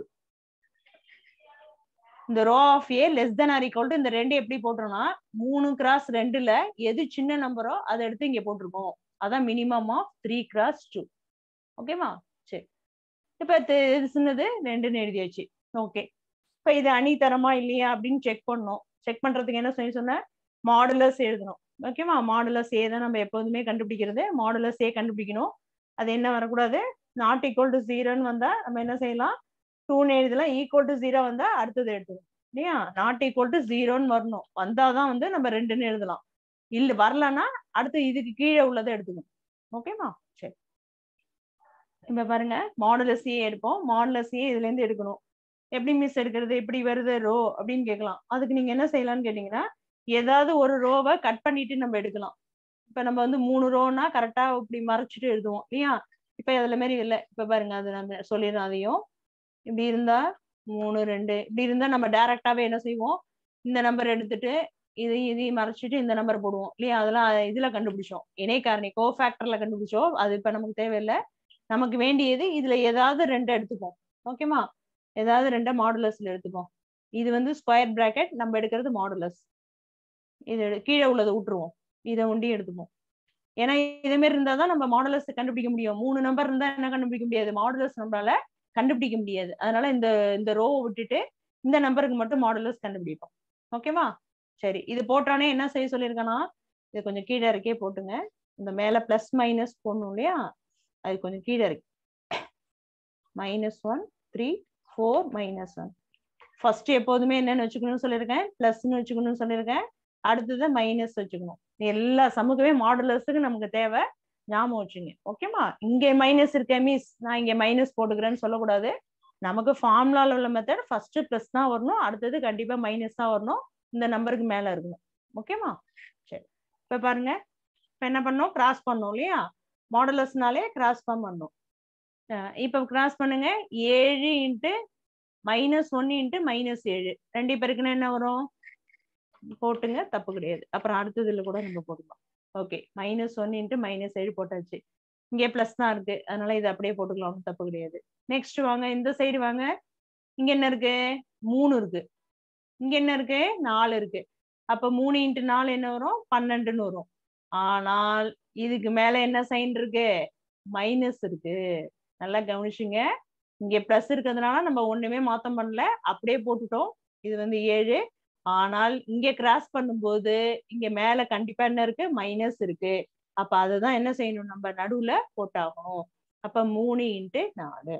இந்த row of A less than or equal to இந்த ரெண்டு எப்படி போட்டோம்னா மூணு கிராஸ் ரெண்டுல எது சின்ன நம்பரோ அதை எடுத்து இங்க போட்டிருக்கோம் அதான் minimum of three cross two ஓகேவா சரி இப்ப இது சின்னது ரெண்டுன்னு எழுதியாச்சு ஓகே இப்ப இது அணி தரமா இல்லையா அப்படின்னு செக் பண்ணோம் செக் பண்றதுக்கு என்ன சொல்லி சொன்ன மாடுலஸ் எழுதணும் ஓகேவா மாடுலஸ் ஏ தான் நம்ம எப்போதுமே கண்டுபிடிக்கிறது மாடுலஸ் ஏ கண்டுபிடிக்கணும் அது என்ன வரக்கூடாது நாட் ஈக்குவல் டு ஜீரோன்னு வந்தா நம்ம என்ன செய்யலாம் டூன்னு எழுதலாம் ஈக்குவல் டு ஜீரோ வந்தா அடுத்தது எடுத்துக்கணும் இல்லையா நாட் ஈக்குவல் டு ஜீரோன்னு வரணும் வந்தாதான் வந்து நம்ம ரெண்டுன்னு எழுதலாம் இல்ல வரலன்னா அடுத்து இதுக்கு கீழே உள்ளதை எடுத்துக்கணும் ஓகேவா சரி இப்ப பாருங்க மாடுலஸ் ஏ எடுப்போம் மாடுலஸ் ஏ இதுல இருந்து எடுக்கணும் எப்படி மிஸ் எடுக்கிறது எப்படி வருது ரோ அப்படின்னு கேட்கலாம் அதுக்கு நீங்க என்ன செய்யலாம்னு கேட்டீங்கன்னா ஏதாவது ஒரு ரோவை கட் பண்ணிட்டு நம்ம எடுக்கலாம் இப்ப நம்ம வந்து மூணு ரோனா கரெக்டா இப்படி மறைச்சிட்டு எழுதுவோம் இல்லையா இப்ப அதுல மாதிரி இல்ல இப்ப பாருங்க அது நம்ம சொல்லிடுறோம் அதையும் இப்படி இருந்தா மூணு ரெண்டு இப்படி இருந்தா நம்ம டைரக்டாவே என்ன செய்வோம் இந்த நம்பர் எடுத்துட்டு இது இதையும் மறைச்சிட்டு இந்த நம்பர் போடுவோம் இல்லையா அதெல்லாம் இதுல கண்டுபிடிச்சோம் இணை காரணி கோ ஃபேக்டர்ல கண்டுபிடிச்சோம் அது இப்ப நமக்கு தேவையில்லை நமக்கு வேண்டியது இதுல ஏதாவது ரெண்டு எடுத்துப்போம் ஓகேமா ஏதாவது ரெண்டை மாடுலஸ்ல எடுத்துப்போம் இது வந்து ஸ்கொயர் பிராக்கெட் நம்ம எடுக்கிறது மாடுலஸ் இது கீழே உள்ளதை விட்டுருவோம் இதை ஒண்டி எடுத்துப்போம் ஏன்னா இதே மாதிரி இருந்தா தான் நம்ம மாடுலஸ் கண்டுபிடிக்க முடியும் மூணு நம்பர் இருந்தா என்ன கண்டுபிடிக்க முடியாது மாடுலஸ் நம்மளால கண்டுபிடிக்க முடியாது அதனால இந்த இந்த ரோவை விட்டுட்டு இந்த நம்பருக்கு மட்டும் மாடுலஸ் கண்டுபிடிப்போம் ஓகேவா சரி இது போட்டானே என்ன செய்ய சொல்லியிருக்கேன்னா இது கொஞ்சம் கீழே இருக்கே போட்டுங்க இந்த மேல பிளஸ் மைனஸ் போடணும் இல்லையா அது கொஞ்சம் கீழே இருக்கு minus one three four minus one first எப்போதுமே என்னன்னு வச்சுக்கணும்னு சொல்லியிருக்கேன் பிளஸ்ன்னு வச்சுக்கணும்னு சொல்லியிருக்கேன் அடுத்தது மைனஸ் வச்சுக்கணும் எல்லா சமூகமே மாடுலர்ஸுக்கு நமக்கு தேவை ஞாபகம் வச்சுங்க ஓகேமா இங்க மைனஸ் இருக்க மிஸ் நான் இங்க மைனஸ் போட்டுக்கிறேன்னு சொல்லக்கூடாது நமக்கு ஃபார்முலால உள்ள மெத்தட் ஃபர்ஸ்ட் பிளஸ் தான் வரணும் அடுத்தது கண்டிப்பா மைனஸ் தான் வரணும் இந்த நம்பருக்கு மேல இருக்கணும் ஓகேமா சரி இப்ப பாருங்க இப்ப என்ன பண்ணோம் கிராஸ் பண்ணோம் இல்லையா மாடுலர்ஸ்னாலே கிராஸ் ஃபார்ம் பண்ணோம் இப்ப கிராஸ் பண்ணுங்க ஏழு இன்ட்டு மைனஸ் ஒன்னு இன்ட்டு மைனஸ் ஏழு ரெண்டு பேருக்குன்னா என்ன வரும் போட்டுங்க தப்பு கிடையாது அப்புறம் அடுத்ததுல கூட நம்ம போட்டுக்கலாம் okay minus one into minus ஏழு போட்டாச்சு இங்கே பிளஸ் தான் இருக்கு அதனால இது அப்படியே போட்டுக்கலாம் தப்பு கிடையாது நெக்ஸ்ட் வாங்க இந்த சைடு வாங்க இங்க என்ன இருக்கு மூணு இருக்கு இங்க என்ன இருக்கு நாலு இருக்கு அப்ப மூணு இன்ட்டு நாலு என்ன வரும் பன்னெண்டுன்னு வரும் ஆனால் இதுக்கு மேல என்ன சைன் இருக்கு மைனஸ் இருக்கு நல்லா கவனிச்சுங்க இங்க பிளஸ் இருக்கிறதுனால நம்ம ஒண்ணுமே மாத்தம் பண்ணல அப்படியே போட்டுட்டோம் இது வந்து ஏழு ஆனால் இங்க கிராஸ் பண்ணும்போது இங்க மேல கண்டிப்பா என்ன இருக்கு மைனஸ் இருக்கு அப்ப அதுதான் என்ன செய்யணும் நம்ம நடுவுல போட்டாகணும் அப்ப மூணு இன்ட்டு நாலு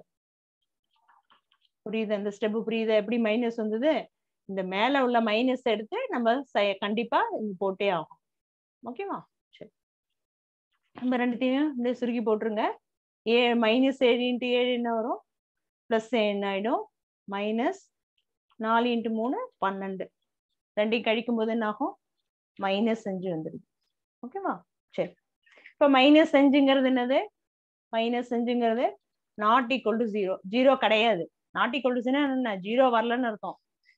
புரியுது இந்த ஸ்டெப் புரியுது எப்படி மைனஸ் வந்தது இந்த மேல உள்ள மைனஸ் எடுத்து நம்ம கண்டிப்பா இங்க போட்டே ஆகும் ஓகேவா சரி நம்ம ரெண்டுத்தையும் இந்த சுருக்கி போட்டுருங்க ஏ மைனஸ் ஏழு இன்ட்டு ஏழு என்ன வரும் பிளஸ் என்ன ஆயிடும் மைனஸ் நாலு இன்ட்டு மூணு பன்னெண்டு ரெண்டையும் கழிக்கும் போது என்ன ஆகும் மைனஸ் அஞ்சு வந்துடுது ஓகேவா சரி இப்போ மைனஸ் அஞ்சுங்கிறது என்னது மைனஸ் அஞ்சுங்கிறது not equal to zero zero கிடையாது நாட் ஈக்குவல் டு என்ன ஜீரோ வரலன்னு அர்த்தம்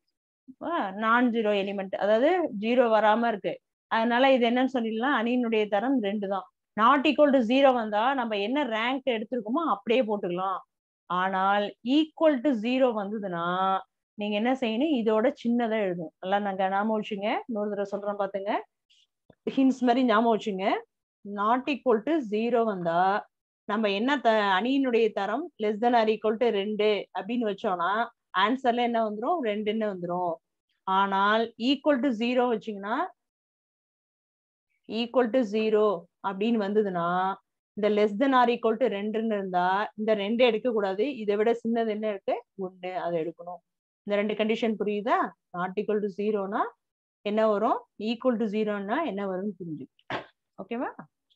நான் ஜீரோ எலிமெண்ட் அதாவது ஜீரோ வராம இருக்கு அதனால இது என்னன்னு சொல்லிடலாம் அணியினுடைய தரம் ரெண்டு தான் நாட் ஈக்குவல் டு ஜீரோ வந்தா நம்ம என்ன ரேங்க் எடுத்திருக்கோமோ அப்படியே போட்டுக்கலாம் ஆனால் ஈக்குவல் டு ஜீரோ வந்ததுன்னா நீங்க என்ன செய்யணும் இதோட சின்னதா எழுதணும் நல்லா நாங்க ஞாபகம் வச்சுங்க இன்னொரு தடவை சொல்றேன் பாத்துங்க ஹின்ஸ் மாதிரி ஞாபகம் வச்சுங்க நாட் ஈக்குவல் டு ஜீரோ வந்தா நம்ம என்ன த அணியினுடைய தரம் less than or equal to ரெண்டு அப்படின்னு வச்சோம்னா ஆன்சர்ல என்ன வந்துடும் ரெண்டுன்னு வந்துடும் ஆனால் ஈக்குவல் டு ஜீரோ வச்சீங்கன்னா ஈக்குவல் டு ஜீரோ அப்படின்னு வந்ததுன்னா இந்த less than or equal to ரெண்டுன்னு இருந்தா இந்த ரெண்டு எடுக்க கூடாது இதை விட சின்னது என்ன இருக்கு ஒண்ணு அதை எடுக்கணும் இந்த ரெண்டு கண்டிஷன் புரியுதா நாட் ஈக்குவல் டு ஜீரோனா என்ன வரும் ஈக்குவல் டு ஜீரோன்னா என்ன வரும்னு புரிஞ்சு ஓகேவா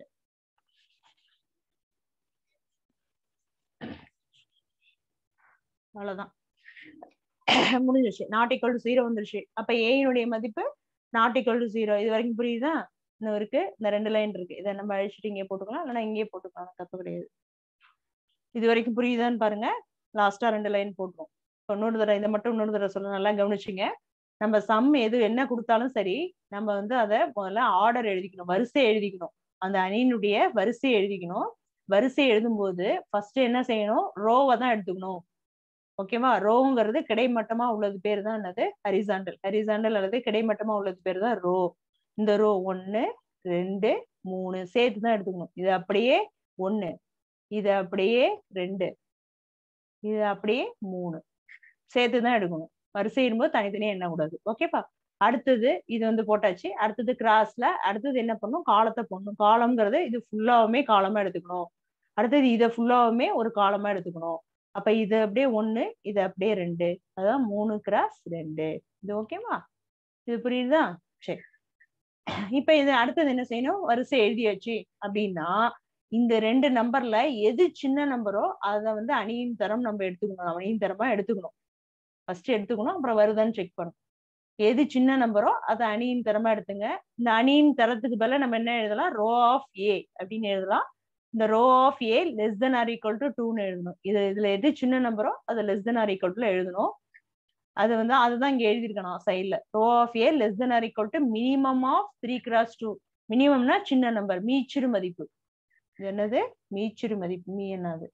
அவ்வளவுதான் முடிஞ்சிருச்சு நாட் ஈக்குவல் டு ஜீரோ வந்துருச்சு அப்ப ஏயினுடைய மதிப்பு நாட் ஈக்குவல் டு ஜீரோ இது வரைக்கும் புரியுதா இன்னும் இருக்கு இந்த ரெண்டு லைன் இருக்கு இதை நம்ம அழிச்சிட்டு இங்கே போட்டுக்கலாம் இல்லைன்னா இங்கேயே போட்டுக்கலாம் தப்பு கிடையாது இது வரைக்கும் புரியுதான்னு பாருங்க லாஸ்டா ரெண்டு லைன் போட்டுரும் இன்னொரு தடவை இதை மட்டும் இன்னொரு தடவை சொல்ல நல்லா கவனிச்சுங்க நம்ம சம் எது என்ன கொடுத்தாலும் சரி நம்ம வந்து அதை முதல்ல ஆர்டர் எழுதிக்கணும் வரிசை எழுதிக்கணும் அந்த அணியினுடைய வரிசை எழுதிக்கணும் வரிசை எழுதும்போது ஃபர்ஸ்ட் என்ன செய்யணும் ரோவை தான் எடுத்துக்கணும் ஓகேவா ரோங்கிறது கிடைமட்டமா உள்ளது பேர் தான் என்னது ஹரிசாண்டல் ஹரிசாண்டல் அல்லது கிடைமட்டமா உள்ளது பேர் தான் ரோ இந்த ரோ ஒன்னு ரெண்டு மூணு சேர்த்து தான் எடுத்துக்கணும் இது அப்படியே ஒன்னு இது அப்படியே ரெண்டு இது அப்படியே மூணு சேர்த்து தான் எடுக்கணும் வரிசை இடும்போது தனித்தனியா எண்ண கூடாது ஓகேப்பா அடுத்தது இது வந்து போட்டாச்சு அடுத்தது கிராஸ்ல அடுத்தது என்ன பண்ணும் காலத்தை போடணும் காலம்ங்கிறது இது ஃபுல்லாவுமே காலமா எடுத்துக்கணும் அடுத்தது இதை ஃபுல்லாவுமே ஒரு காலமா எடுத்துக்கணும் அப்ப இது அப்படியே ஒண்ணு இது அப்படியே ரெண்டு அதான் மூணு கிராஸ் ரெண்டு இது ஓகேவா இது புரியுதா சரி இப்ப இது அடுத்தது என்ன செய்யணும் வரிசை எழுதியாச்சு அப்படின்னா இந்த ரெண்டு நம்பர்ல எது சின்ன நம்பரோ அதை வந்து அணியின் தரம் நம்ம எடுத்துக்கணும் அணியின் தரமா எடுத்துக்கணும் ஃபர்ஸ்ட் எடுத்துக்கணும் அப்புறம் வருதான்னு செக் பண்ணணும் எது சின்ன நம்பரோ அதை அணியின் தரமா எடுத்துங்க இந்த அணியின் தரத்துக்கு பதிலா நம்ம என்ன எழுதலாம் ரோ ஆஃப் ஏ அப்படின்னு எழுதலாம் இந்த row of A less than or equal to டூன்னு எழுதணும் இது இதுல எது சின்ன நம்பரோ அதை less than or equal to எழுதணும் அது வந்து அதுதான் இங்க எழுதியிருக்கணும் சைட்ல row of A less than or equal to minimum of three cross two மினிமம்னா சின்ன நம்பர் மீச்சிறு மதிப்பு இது என்னது மீச்சிறு மதிப்பு மீ என்னது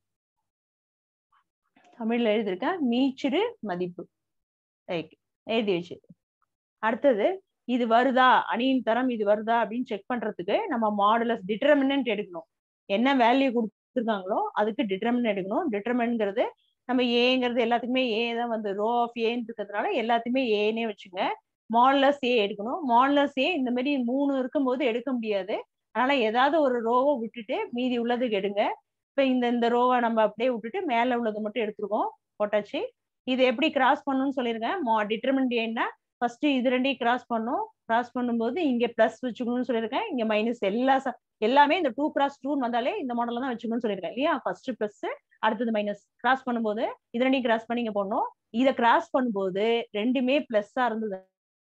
தமிழ்ல எழுதியிருக்கேன் மீச்சிறு மதிப்பு ரைட் எழுதி வச்சு அடுத்தது இது வருதா அணியின் தரம் இது வருதா அப்படின்னு செக் பண்றதுக்கு நம்ம மாடுலஸ் டிட்டர்மினன்ட் எடுக்கணும் என்ன வேல்யூ கொடுத்துருக்காங்களோ அதுக்கு டிட்டர்மின் எடுக்கணும் டிட்டர்மின்ங்கிறது நம்ம ஏங்கிறது எல்லாத்துக்குமே ஏ தான் வந்து ரோ ஆஃப் ஏன்னு இருக்கிறதுனால எல்லாத்தையுமே ஏனே வச்சுங்க மாடலஸ் ஏ எடுக்கணும் மாடலஸ் ஏ இந்த மாதிரி மூணு இருக்கும்போது எடுக்க முடியாது அதனால ஏதாவது ஒரு ரோவை விட்டுட்டு மீதி உள்ளதுக்கு எடுங்க இப்போ இந்த இந்த ரோவை நம்ம அப்படியே விட்டுட்டு மேலே உள்ளது மட்டும் எடுத்துருக்கோம் போட்டாச்சு இது எப்படி கிராஸ் பண்ணணும்னு சொல்லியிருக்கேன் மா டிட்டர்மெண்ட் ஏன்னா ஃபர்ஸ்ட் இது ரெண்டையும் கிராஸ் பண்ணும் கிராஸ் பண்ணும்போது இங்க பிளஸ் வச்சுக்கணும்னு சொல்லியிருக்கேன் இங்க மைனஸ் எல்லா எல்லாமே இந்த டூ கிராஸ் டூன்னு வந்தாலே இந்த மாடல்ல தான் வச்சுக்கணும்னு சொல்லியிருக்கேன் இல்லையா ஃபர்ஸ்ட் பிளஸ் அடுத்தது மைனஸ் கிராஸ் பண்ணும்போது இது ரெண்டையும் கிராஸ் பண்ணி இங்க போடணும் இதை கிராஸ் பண்ணும்போது ரெண்டுமே பிளஸ்ஸா இருந்தது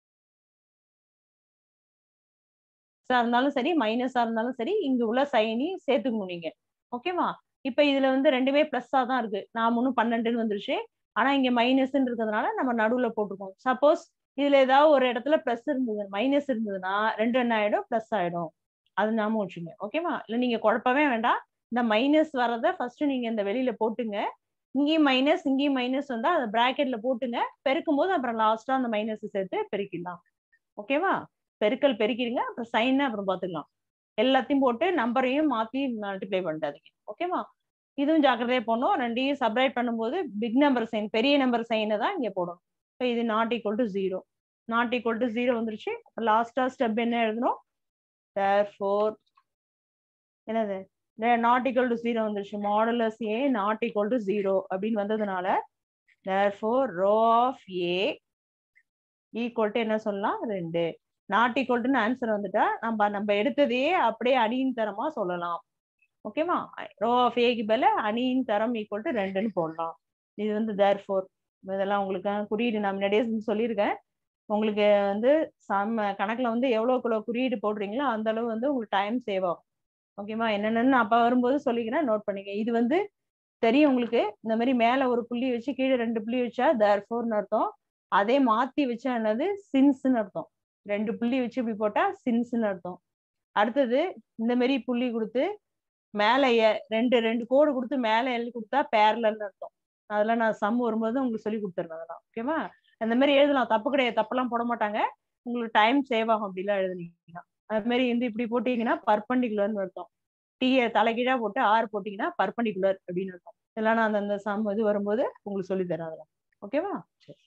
இருந்தாலும் சரி மைனஸா இருந்தாலும் சரி இங்க உள்ள சைனி சேர்த்துக்கணும் நீங்க ஓகேவா இப்ப இதுல வந்து ரெண்டுமே பிளஸ்ஸா தான் இருக்கு நான் ஒன்னும் பன்னெண்டுன்னு வந்துருச்சு ஆனா இங்க மைனஸ்ன்னு இருக்கிறதுனால நம்ம நடுவுல போட்டிருக்கோம் சப்போஸ் இதுல ஏதாவது ஒரு இடத்துல பிளஸ் இருந்தது மைனஸ் இருந்ததுன்னா ரெண்டு என்ன ஆயிடும் பிளஸ் ஆயிடும் அது ஞாபகம் வச்சுங்க ஓகேவா இல்ல நீங்க குழப்பவே வேண்டாம் இந்த மைனஸ் வரத ஃபர்ஸ்ட் நீங்க இந்த வெளியில போட்டுங்க இங்கேயும் மைனஸ் இங்கேயும் மைனஸ் வந்தா அதை பிராக்கெட்ல போட்டுங்க பெருக்கும் போது அப்புறம் லாஸ்டா அந்த மைனஸ் சேர்த்து பெருக்கிடலாம் ஓகேவா பெருக்கல் பெருக்கிடுங்க அப்புறம் சைன் அப்புறம் பார்த்துக்கலாம் எல்லாத்தையும் போட்டு நம்பரையும் மாத்தி மல்டிப்ளை பண்ணிட்டாதீங்க ஓகேவா இதுவும் ஜாக்கிரதையா போடணும் ரெண்டையும் சப்ரைட் பண்ணும்போது பிக் நம்பர் சைன் பெரிய நம்பர் சைனை தான் இங்க போடணும் இப்போ இது not equal to zero not equal to zero வந்துருச்சு லாஸ்டா ஸ்டெப் என்ன எழுதணும் ஃபோர் என்னது நாட் ஈக்குவல் டு ஜீரோ வந்துருச்சு modulus A not equal to zero அப்படின்னு வந்ததுனால for row of A equal to என்ன சொல்லலாம் ரெண்டு நாட் ஈக்குவல் டுன்னு ஆன்சர் வந்துட்டா நம்ம நம்ம எடுத்ததையே அப்படியே அணியின் தரமா சொல்லலாம் ஓகேவா ரோ ஆஃப் ஏக்கு பதில அணியின் தரம் ஈக்குவல் டு ரெண்டுன்னு போடலாம் இது வந்து தேர் ஃபோர் இதெல்லாம் உங்களுக்கு குறியீடு நான் முன்னாடியே சொல்லியிருக்கேன் உங்களுக்கு வந்து சம கணக்குல வந்து எவ்வளோக்குள்ள குறியீடு போடுறீங்களோ அந்த அளவு வந்து உங்களுக்கு டைம் சேவ் ஆகும் ஓகேவா என்னென்னு அப்ப வரும்போது சொல்லிக்கிறேன் நோட் பண்ணிக்க இது வந்து தெரியும் உங்களுக்கு இந்த மாதிரி மேல ஒரு புள்ளி வச்சு கீழே ரெண்டு புள்ளி வச்சா தேர் ஃபோர்னு அர்த்தம் அதே மாத்தி வச்சா என்னது சின்ஸ்ன்னு அர்த்தம் ரெண்டு புள்ளி வச்சு இப்படி போட்டா சின்ஸ்ன்னு அர்த்தம் அடுத்தது இந்த மாதிரி புள்ளி கொடுத்து மேல ரெண்டு ரெண்டு கோடு கொடுத்து மேல எழுதி கொடுத்தா பேரலன்னு அர்த்தம் அதெல்லாம் நான் சம் வரும்போது உங்களுக்கு சொல்லி கொடுத்துருவேன் அதெல்லாம் ஓகேவா அந்த மாதிரி எழுதலாம் தப்பு கிடையாது தப்பெல்லாம் போட மாட்டாங்க உங்களுக்கு டைம் சேவ் ஆகும் அப்படிலாம் எழுதுனீங்கன்னா அது மாதிரி வந்து இப்படி போட்டீங்கன்னா பர்பண்டிகுலர்னு அர்த்தம் டீயை தலைகீழா போட்டு ஆறு போட்டீங்கன்னா பர்பண்டிகுலர் அப்படின்னு அர்த்தம் இதெல்லாம் நான் அந்த சம் இது வரும்போது உங்களுக்கு சொல்லி தரேன் அதெல்லாம் ஓகேவா சரி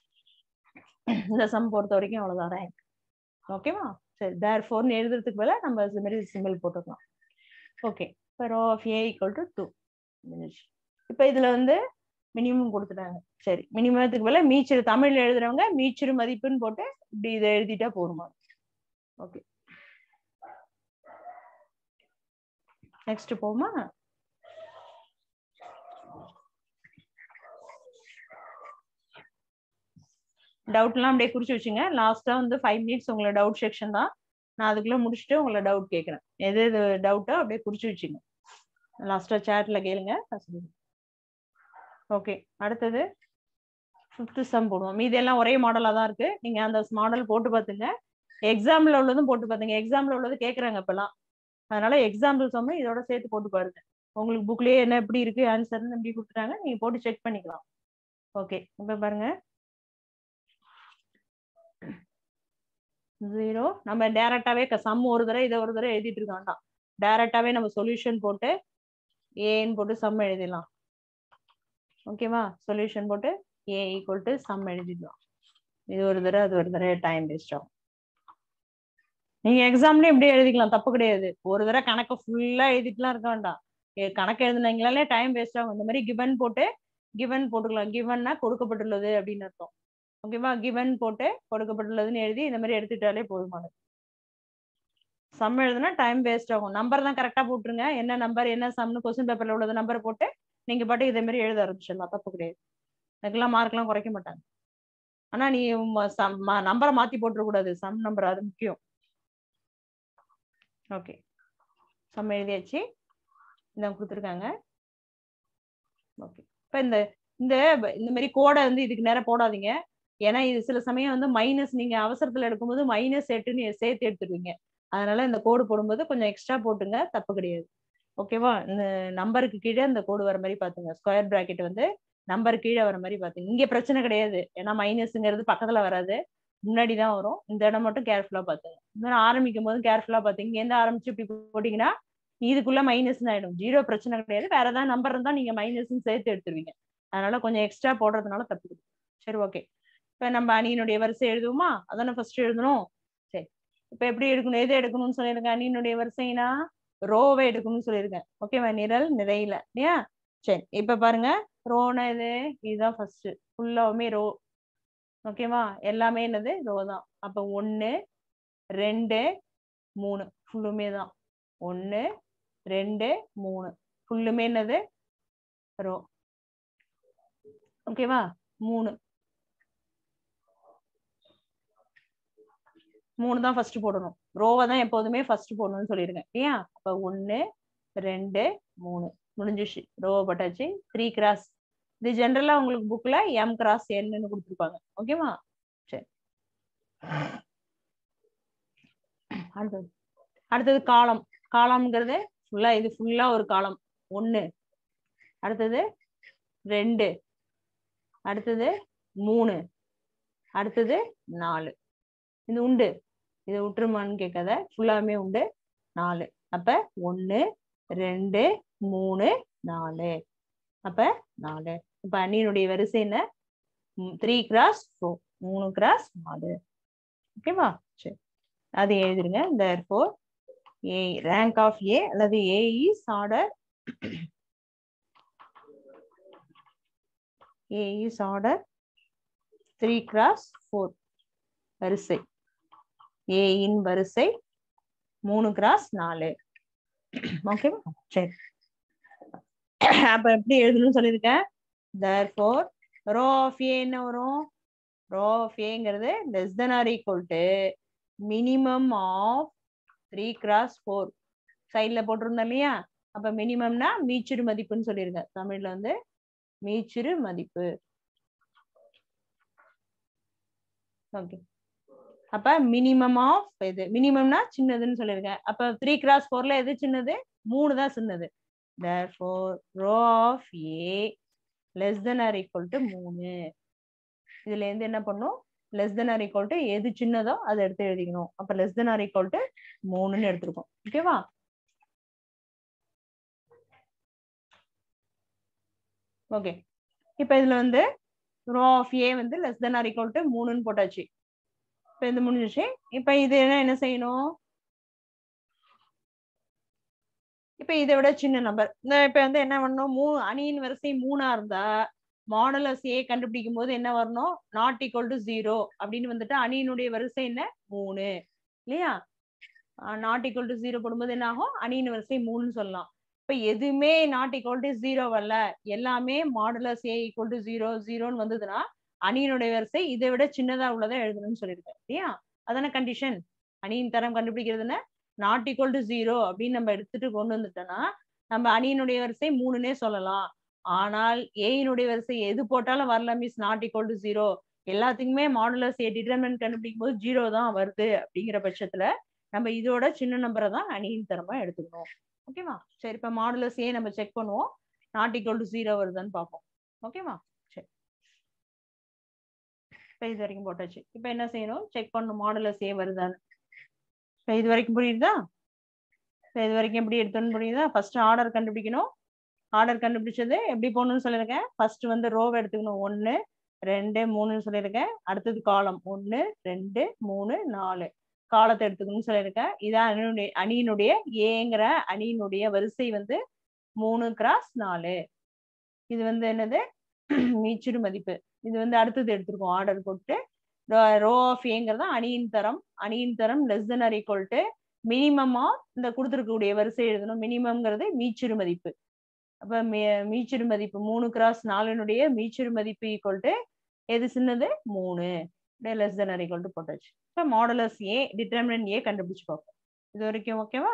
இந்த சம் பொறுத்த வரைக்கும் அவ்வளவுதான் ரேங்க் ஓகேவா சரி தேர் ஃபோர்னு எழுதுறதுக்கு மேல நம்ம இது மாதிரி சிம்பிள் போட்டுக்கலாம் ஓகே இப்போ row of A equal to two இப்போ இதுல வந்து மினிமம் கொடுத்துட்டாங்க சரி மினிமத்துக்கு மேல மீச்சிறு தமிழ்ல எழுதுறவங்க மீச்சிறு மதிப்புன்னு போட்டு இப்படி இதை எழுதிட்டா போருமா ஓகே நெக்ஸ்ட் போமா டவுட்லாம் அப்படியே குறிச்சு வச்சுங்க லாஸ்டா வந்து ஃபைவ் மினிட்ஸ் உங்களோட டவுட் செக்ஷன் தான் நான் அதுக்குள்ள முடிச்சுட்டு உங்களை டவுட் கேட்குறேன் எது எது டவுட்டோ அப்படியே குறிச்சு வச்சுங்க லாஸ்டா சேட்ல கேளுங்க ஓகே அடுத்தது ஃபிஃப்த் சம் போடுவோம் மீதி எல்லாம் ஒரே மாடலாக தான் இருக்கு நீங்க அந்த மாடல் போட்டு பார்த்துங்க எக்ஸாம்பிள் உள்ளதும் போட்டு பார்த்துங்க எக்ஸாம்பிள் உள்ளது கேட்குறாங்க இப்பெல்லாம் அதனால எக்ஸாம்பிள் சம்மு இதோட சேர்த்து போட்டு பாருங்க உங்களுக்கு புக்லயே என்ன எப்படி இருக்கு ஆன்சர்னு எப்படி கொடுத்துட்டாங்க நீங்க போட்டு செக் பண்ணிக்கலாம் ஓகே இப்போ பாருங்க ஜீரோ நம்ம டேரக்டாவே சம் ஒரு தடவை இதை ஒரு தடவை எழுதிட்டு இருக்க வேண்டாம் டேரக்டாவே நம்ம சொல்யூஷன் போட்டு ஏன்னு போட்டு சம் எழுதிடலாம் ஓகேவா சொல்யூஷன் போட்டு ஏ ஈக்குவல் டு சம் எழுதிடலாம் இது ஒரு தடவை அது ஒரு தடவை டைம் வேஸ்ட் ஆகும் நீங்க எக்ஸாம்லயும் இப்படியே எழுதிக்கலாம் தப்பு கிடையாது ஒரு தடவை கணக்கு ஃபுல்லா எழுதிட்டுலாம் இருக்க வேண்டாம் கணக்கு எழுதுனீங்களாலே டைம் வேஸ்ட் ஆகும் இந்த மாதிரி கிவன் போட்டு கிவன் போட்டுக்கலாம் கிவன்னா கொடுக்கப்பட்டுள்ளது அப்படின்னு அர்த்தம் ஓகேவா கிவன் போட்டு கொடுக்கப்பட்டுள்ளதுன்னு எழுதி இந்த மாதிரி எடுத்துட்டாலே போதுமானது சம் எழுதுனா டைம் வேஸ்ட் ஆகும் நம்பர் தான் கரெக்டா போட்டுருங்க என்ன நம்பர் என்ன சம்னு கொஸ்டின் பேப்பர்ல உள்ளது நம்பர் போட்டு நீங்க பாட்டு இதே மாதிரி எழுத ஆரம்பிச்சிடலாம் தப்பு கிடையாது அதுக்கெல்லாம் மார்க்லாம் குறைக்க மாட்டாங்க ஆனா நீ நம்பரை மாத்தி போட்டுற கூடாது சம் நம்பர் அது முக்கியம் ஓகே சம் எழுதியாச்சு இந்த கொடுத்துருக்காங்க ஓகே இப்போ இந்த இந்த இந்த மாதிரி கோடை வந்து இதுக்கு நேரம் போடாதீங்க ஏன்னா இது சில சமயம் வந்து மைனஸ் நீங்க அவசரத்துல எடுக்கும்போது மைனஸ் எட்டுன்னு சேர்த்து எடுத்துடுவீங்க அதனால இந்த கோடு போடும்போது கொஞ்சம் எக்ஸ்ட்ரா போட்டுங்க தப்பு கிடையாது ஓகேவா இந்த நம்பருக்கு கீழே இந்த கோடு வர மாதிரி பாத்துங்க ஸ்கொயர் பிராக்கெட் வந்து நம்பர் கீழே வர மாதிரி பாத்துங்க இங்க பிரச்சனை கிடையாது ஏன்னா மைனஸ்ங்கிறது பக்கத்துல வராது முன்னாடி தான் வரும் இந்த இடம் மட்டும் கேர்ஃபுல்லா பாத்துங்க இன்னும் ஆரம்பிக்கும் போது கேர்ஃபுல்லா பாத்துங்க இங்க இருந்து ஆரம்பிச்சு இப்படி போட்டீங்கன்னா இதுக்குள்ள மைனஸ் ஆயிடும் ஜீரோ பிரச்சனை கிடையாது வேற ஏதாவது நம்பர் இருந்தா நீங்க மைனஸ் சேர்த்து எடுத்துருவீங்க அதனால கொஞ்சம் எக்ஸ்ட்ரா போடுறதுனால தப்பு சரி ஓகே இப்ப நம்ம அணியினுடைய வரிசை எழுதுவோமா அதானே ஃபர்ஸ்ட் எழுதணும் சரி இப்ப எப்படி எடுக்கணும் எது எடுக்கணும்னு சொல்லியிருக்கேன் அணியினுடைய வரிசைனா ரோவை எடுக்கணும்னு சொல்லியிருக்கேன் ஓகேவா நிரல் நிறையில இல்லையா சரி இப்ப பாருங்க ரோனா இது இதுதான் ஃபர்ஸ்ட் ஃபுல்லாவுமே ரோ ஓகேவா எல்லாமே என்னது ரோ தான் அப்ப ஒன்னு ரெண்டு மூணு ஃபுல்லுமே தான் ஒன்னு ரெண்டு மூணு ஃபுல்லுமே என்னது ரோ ஓகேவா மூணு மூணு தான் ஃபர்ஸ்ட் போடணும் ரோவை தான் எப்போதுமே ஃபர்ஸ்ட் போடணும்னு சொல்லியிருக்கேன் இல்லையா அப்ப ஒன்னு ரெண்டு மூணு முடிஞ்சிச்சு ரோவை போட்டாச்சு த்ரீ கிராஸ் இது ஜென்ரலா உங்களுக்கு புக்ல எம் கிராஸ் என்னன்னு கொடுத்துருப்பாங்க ஓகேவா சரி அடுத்தது அடுத்தது காலம் காலம்ங்கிறது ஃபுல்லா இது ஃபுல்லா ஒரு காலம் ஒன்னு அடுத்தது ரெண்டு அடுத்தது மூணு அடுத்தது நாலு இது உண்டு இது விட்டுருமான்னு கேட்காத ஃபுல்லாமே உண்டு நாலு அப்ப ஒன்னு ரெண்டு மூணு நாலு அப்ப நாலு இப்ப அண்ணியினுடைய வரிசை என்ன த்ரீ கிராஸ் ஃபோர் மூணு கிராஸ் நாலு ஓகேவா சரி அது எழுதிருங்க therefore A rank of A அல்லது A is order A is order three cross four வரிசை ஏ இன் வரிசை மூணு கிராஸ் நாலு ஓகேவா சரி அப்ப எப்படி எழுதணும்னு சொல்லியிருக்கேன் therefore row of A என்ன வரும் ரோ ஆஃப் ஏங்கிறது less than or equal to minimum of three cross four சைட்ல போட்டிருந்தோம் இல்லையா அப்ப மினிமம்னா மீச்சிறு மதிப்புன்னு சொல்லியிருக்கேன் தமிழ்ல வந்து மீச்சிறு மதிப்பு ஓகே அப்ப மினிமம் ஆஃப் இது மினிமம்னா சின்னதுன்னு சொல்லியிருக்கேன் அப்ப த்ரீ கிராஸ் ஃபோர்ல எது சின்னது மூணு தான் சின்னது therefore rho of A less than or equal to மூணு இதுல இருந்து என்ன பண்ணும் less than or equal to எது சின்னதோ அதை எடுத்து எழுதிக்கணும் அப்ப less than or equal to மூணுன்னு எடுத்திருக்கோம் ஓகேவா ஓகே இப்ப இதுல வந்து ரோ ஆஃப் ஏ வந்து less than or equal to மூணுன்னு போட்டாச்சு இப்ப இது முடிஞ்சிச்சு இப்ப இது என்ன என்ன செய்யணும் இப்ப இதை விட சின்ன நம்பர் இந்த இப்ப வந்து என்ன பண்ணணும் மூ அணியின் வரிசை மூணா இருந்தா மாடலஸ் ஏ கண்டுபிடிக்கும் போது என்ன வரணும் நாட் ஈக்குவல் டு ஜீரோ அப்படின்னு வந்துட்டு அணியினுடைய வரிசை என்ன மூணு இல்லையா நாட் ஈக்குவல் டு ஜீரோ போடும்போது என்ன ஆகும் அணியின் வரிசை மூணுன்னு சொல்லலாம் இப்ப எதுவுமே நாட் ஈக்குவல் டு ஜீரோ வரல எல்லாமே modulus A equal to zero ஜீரோன்னு வந்ததுன்னா அணியினுடைய வரிசை இதை விட சின்னதா உள்ளதை எழுதணும்னு சொல்லியிருக்கேன் இல்லையா அதான கண்டிஷன் அணியின் தரம் கண்டுபிடிக்கிறதுன்னு நாட் ஈக்குவல் டு ஜீரோ அப்படின்னு நம்ம எடுத்துட்டு கொண்டு வந்துட்டோம்னா நம்ம அணியினுடைய வரிசை மூணுனே சொல்லலாம் ஆனால் ஏயினுடைய வரிசை எது போட்டாலும் வரல மிஸ் நாட் ஈக்குவல் டு ஜீரோ எல்லாத்துக்குமே மாடுலஸ் ஏ டிட்டர்மெண்ட் கண்டுபிடிக்கும் போது ஜீரோ தான் வருது அப்படிங்கிற பட்சத்துல நம்ம இதோட சின்ன நம்பரை தான் அணியின் தரமா எடுத்துக்கணும் ஓகேவா சரி இப்ப மாடுலஸ் ஏ நம்ம செக் பண்ணுவோம் நாட் ஈக்குவல் டு ஜீரோ வருதான்னு பார்ப்போம் ஓகேவா சரி இப்ப இது வரைக்கும் போட்டாச்சு இப்ப என்ன செய்யணும் செக் பண்ணணும் மாடுலஸ் ஏ வருதான்னு இப்போ இது வரைக்கும் புரியுதா இப்போ இது வரைக்கும் எப்படி எடுத்தோன்னு புரியுதா ஃபர்ஸ்ட் ஆர்டர் கண்டுபிடிக்கணும் ஆர்டர் கண்டுபிடிச்சது எப்படி போகணும்னு சொல்லியிருக்கேன் ஃபர்ஸ்ட் வந்து ரோவை எடுத்துக்கணும் ஒன்று ரெண்டு மூணுன்னு சொல்லியிருக்கேன் அடுத்தது காலம் ஒன்று ரெண்டு மூணு நாலு காலத்தை எடுத்துக்கணும்னு சொல்லியிருக்கேன் இதான் அணியினுடைய அணியினுடைய ஏங்கிற அணியினுடைய வரிசை வந்து மூணு கிராஸ் நாலு இது வந்து என்னது மீச்சிடு மதிப்பு இது வந்து அடுத்தது எடுத்திருக்கோம் ஆர்டர் போட்டு ரோ ஆஃப் ஏங்கிறது அணியின் தரம் அணியின் தரம் less than or equal to மினிமமா இந்த கொடுத்துருக்கக்கூடிய வரிசை எழுதணும் மினிமம்ங்கிறது மீச்சிறு மதிப்பு அப்ப மீச்சிறு மதிப்பு மூணு கிராஸ் நாலுனுடைய மீச்சிறு மதிப்பு ஈக்குவல் டு எது சின்னது மூணு லெஸ் தென் ஈக்குவல் டு போட்டாச்சு இப்போ மாடலஸ் ஏ டிட்டர்மினன்ட் ஏ கண்டுபிடிச்சு பார்ப்போம் இது வரைக்கும் ஓகேவா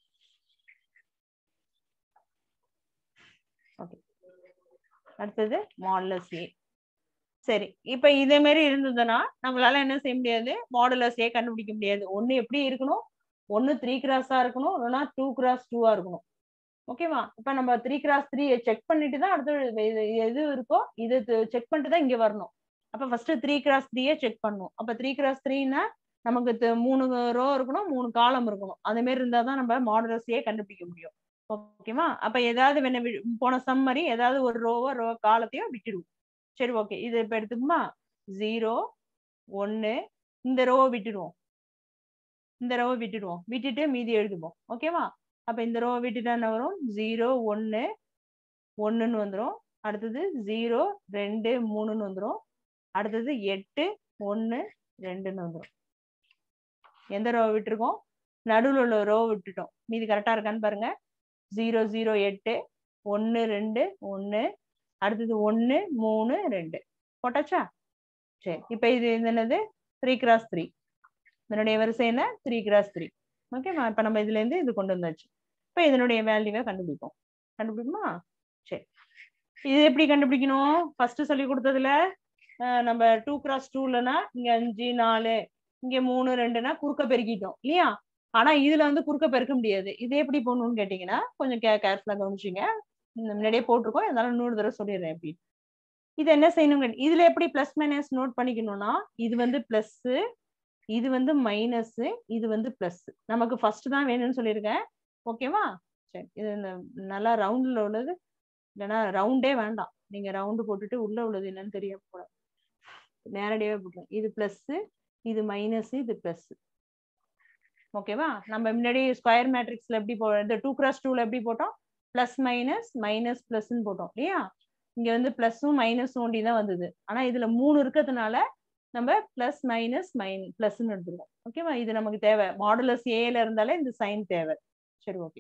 ஓகே அடுத்தது மாடலஸ் ஏ சரி இப்ப இதே மாதிரி இருந்ததுன்னா நம்மளால என்ன செய்ய முடியாது மாடுலஸ் ஏ கண்டுபிடிக்க முடியாது ஒண்ணு எப்படி இருக்கணும் ஒண்ணு த்ரீ கிராஸா இருக்கணும் இல்லைன்னா டூ கிராஸ் டூவா இருக்கணும் ஓகேவா இப்ப நம்ம த்ரீ கிராஸ் த்ரீ செக் பண்ணிட்டு தான் அடுத்து இது எது இருக்கோ இது செக் பண்ணிட்டு தான் இங்க வரணும் அப்ப ஃபர்ஸ்ட் த்ரீ கிராஸ் த்ரீயே செக் பண்ணும் அப்ப த்ரீ கிராஸ் த்ரீனா நமக்கு த- மூணு ரோ இருக்கணும் மூணு காலம் இருக்கணும் அந்த மாதிரி இருந்தா தான் நம்ம மாடுலஸ் ஏ கண்டுபிடிக்க முடியும் ஓகேவா அப்ப ஏதாவது வேணா வி- போன சம் மாதிரி ஏதாவது ஒரு ரோவோ ரோ காலத்தையோ விட்டுடுவோம் சரி ஓகே இது இப்ப எடுத்துக்குமா ஜீரோ ஒன்னு இந்த ரோவை விட்டுடுவோம் இந்த ரோவை விட்டுடுவோம் விட்டுட்டு மீதி எழுதுவோம் ஓகேவா அப்ப இந்த ரோவை விட்டுட்டா என்ன வரும் ஜீரோ ஒன்னு ஒன்னுன்னு வந்துரும் அடுத்தது ஜீரோ ரெண்டு மூணுன்னு வந்துரும் அடுத்தது எட்டு ஒன்னு ரெண்டுன்னு வந்துரும் எந்த ரோவை விட்டுருக்கோம் நடுவில் உள்ள ரோவை விட்டுட்டோம் மீதி கரெக்டா இருக்கான்னு பாருங்க ஜீரோ ஜீரோ எட்டு ஒன்னு ரெண்டு ஒன்னு அடுத்தது ஒன்னு மூணு ரெண்டு போட்டாச்சா சரி இப்போ இது இது என்னது த்ரீ கிராஸ் த்ரீ இதனுடைய வரிசை என்ன த்ரீ கிராஸ் த்ரீ ஓகேவா இப்போ நம்ம இதுல இருந்து இது கொண்டு வந்தாச்சு இப்போ இதனுடைய வேல்யூவை கண்டுபிடிப்போம் கண்டுபிடிக்குமா சரி இது எப்படி கண்டுபிடிக்கணும் ஃபர்ஸ்ட் சொல்லி கொடுத்ததுல அஹ், நம்ம டூ கிராஸ் டூலனா இங்க அஞ்சு நாலு இங்க மூணு ரெண்டுனா குறுக்க பெருக்கிட்டோம் இல்லையா ஆனா இதுல வந்து குறுக்க பெருக்க முடியாது இது எப்படி போடணும்னு கேட்டீங்கன்னா கொஞ்சம் கே கேர்ஃபுல்லா கவனிச்சுங்க இந்த முன்னாடியே போட்டிருக்கோம் இருந்தாலும் நூறு தடவை சொல்லிடுறேன் எப்படி இது என்ன செய்யணும் இதுல எப்படி பிளஸ் மைனஸ் நோட் பண்ணிக்கணும்னா இது வந்து பிளஸ் இது வந்து மைனஸ் இது வந்து பிளஸ் நமக்கு ஃபர்ஸ்ட் தான் வேணும்னு சொல்லியிருக்கேன் ஓகேவா சரி இது இந்த நல்லா ரவுண்ட்ல உள்ளது இல்லைன்னா ரவுண்டே வேண்டாம் நீங்க ரவுண்டு போட்டுட்டு உள்ள உள்ளது என்னன்னு தெரிய போட நேரடியாவே போட்டுருங்க இது பிளஸ் இது மைனஸ் இது பிளஸ் ஓகேவா நம்ம முன்னாடி ஸ்கொயர் மேட்ரிக்ஸ்ல எப்படி போ இந்த டூ கிராஸ் டூல எப்படி போட்டோம் பிளஸ் மைனஸ் மைனஸ் பிளஸ்ன்னு போட்டோம் இல்லையா இங்க வந்து பிளஸும் மைனஸும் ஒண்டி தான் வந்தது ஆனா இதுல மூணு இருக்கிறதுனால நம்ம பிளஸ் மைனஸ் மைன் பிளஸ்ன்னு எடுத்துருவோம் ஓகேவா இது நமக்கு தேவை மாடுலஸ் ஏல இருந்தாலே இந்த சைன் தேவை சரி ஓகே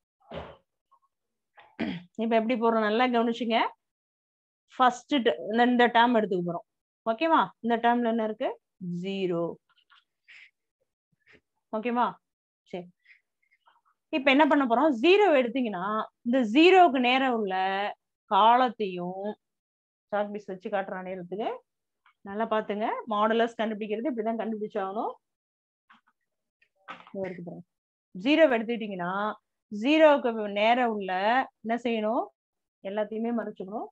இப்ப எப்படி போறோம் நல்லா கவனிச்சுங்க ஃபர்ஸ்ட் இந்த டேர்ம் எடுத்துக்க போறோம் ஓகேவா இந்த டேர்ம்ல என்ன இருக்கு ஜீரோ ஓகேவா சரி இப்ப என்ன பண்ண போறோம் ஜீரோ எடுத்தீங்கன்னா இந்த ஜீரோவுக்கு நேரம் உள்ள காலத்தையும் சாக் பீஸ் வச்சு காட்டுறான் நேரத்துக்கு நல்லா பாத்துங்க மாடலர்ஸ் கண்டுபிடிக்கிறது இப்படிதான் கண்டுபிடிச்சாகணும் ஜீரோ எடுத்துக்கிட்டீங்கன்னா ஜீரோவுக்கு நேரம் உள்ள என்ன செய்யணும் எல்லாத்தையுமே மறைச்சுக்கணும்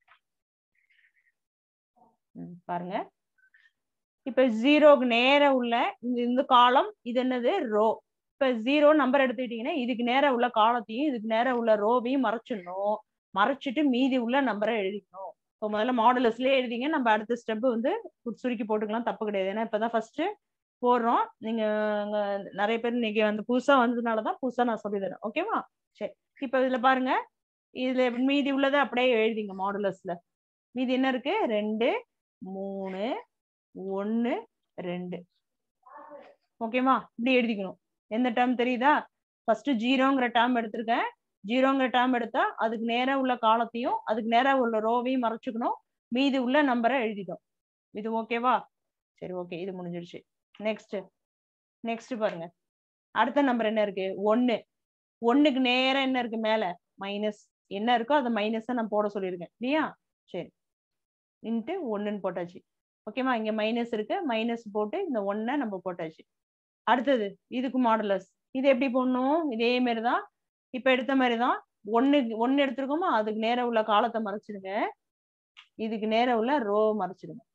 ம், பாருங்க இப்ப ஜீரோக்கு நேரம் உள்ள இந்த இந்த காலம் இது என்னது ரோ இப்ப ஜீரோ நம்பர் எடுத்துக்கிட்டீங்கன்னா இதுக்கு நேரம் உள்ள காலத்தையும் இதுக்கு நேரம் உள்ள ரோவையும் மறைச்சிடணும் மறைச்சிட்டு மீதி உள்ள நம்பரை எழுதிக்கணும் இப்போ முதல்ல மாடலஸ்லயே எழுதிங்க நம்ம அடுத்த ஸ்டெப் வந்து கு- சுருக்கி போட்டுக்கலாம் தப்பு கிடையாது ஏன்னா இப்பதான் ஃபர்ஸ்ட் போடுறோம் நீங்க அங்க நிறைய பேர் இன்னைக்கு வந்து புதுசா வந்ததுனாலதான் புதுசா நான் சொல்லி தரேன் ஓகேவா சரி இப்ப இதுல பாருங்க இதுல மீதி உள்ளதை அப்படியே எழுதிங்க மாடுலஸ்ல மீதி என்ன இருக்கு ரெண்டு மூணு ஒன்னு ரெண்டு ஓகேவா இப்படி எழுதிக்கணும் எந்த டேர்ம் தெரியுதா ஃபர்ஸ்ட் ஜீரோங்கிற டேர்ம் எடுத்திருக்கேன் ஜீரோங்கிற டேர்ம் எடுத்தா அதுக்கு நேரா உள்ள காலத்தையும் அதுக்கு நேரா உள்ள ரோவையும் மறைச்சுக்கணும் மீதி உள்ள நம்பரை எழுதிட்டோம் இது ஓகேவா சரி ஓகே இது முடிஞ்சிருச்சு நெக்ஸ்ட் நெக்ஸ்ட் பாருங்க அடுத்த நம்பர் என்ன இருக்கு ஒன்னு ஒண்ணுக்கு நேரா என்ன இருக்கு மேல மைனஸ் என்ன இருக்கோ அதை மைனஸா நான் போட சொல்லியிருக்கேன் இல்லையா சரி இன்ட்டு ஒண்ணுன்னு போட்டாச்சு ஓகேவா இங்க மைனஸ் இருக்கு மைனஸ் போட்டு இந்த ஒன்னை நம்ம போட்டாச்சு அடுத்தது இதுக்கு மாடலஸ் இது எப்படி போடணும் இதே மாதிரி தான் இப்ப எடுத்த மாதிரி தான் ஒண்ணு ஒன்னு எடுத்திருக்கோமா அதுக்கு நேரா உள்ள காலத்தை மறைச்சிடுங்க இதுக்கு நேரா உள்ள ரோ மறைச்சிடுங்க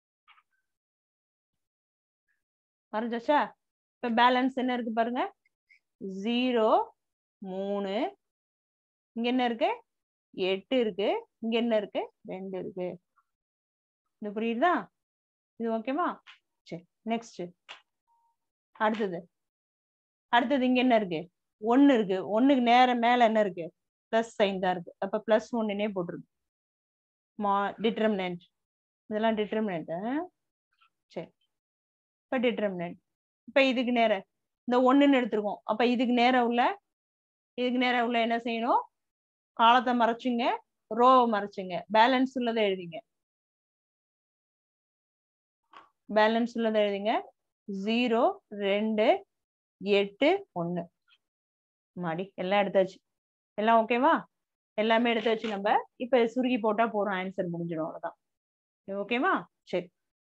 மறைஞ்சாச்சா இப்ப பேலன்ஸ் என்ன இருக்கு பாருங்க ஜீரோ மூணு இங்க என்ன இருக்கு எட்டு இருக்கு இங்க என்ன இருக்கு ரெண்டு இருக்கு இது புரியுதா இது ஓகேவா சரி நெக்ஸ்ட் அடுத்தது அடுத்தது இங்க என்ன இருக்கு ஒன்னு இருக்கு ஒண்ணுக்கு நேரம் மேல என்ன இருக்கு பிளஸ் சைன் தான் இருக்கு அப்ப பிளஸ் ஒன்னுனே போட்டிருக்கு மா டிட்டர்மினன்ட் இதெல்லாம் டிட்டர்மினன்ட் சரி இப்ப டிட்டர்மினன்ட் இப்ப இதுக்கு நேரம் இந்த ஒண்ணுன்னு எடுத்திருக்கோம் அப்ப இதுக்கு நேரம் உள்ள இதுக்கு நேரம் உள்ள என்ன செய்யணும் காலத்தை மறைச்சுங்க ரோவை மறைச்சுங்க பேலன்ஸ் உள்ளதை எழுதிங்க பேலன்ஸ் உள்ளதை எழுதிங்க ஜீரோ ரெண்டு எட்டு ஒன்று மாடி எல்லாம் எடுத்தாச்சு எல்லாம் ஓகேவா எல்லாமே எடுத்தாச்சு நம்ம இப்போ சுருக்கி போட்டா போறோம் ஆன்சர் முடிஞ்சிடும் அவ்வளோதான் ஓகேவா சரி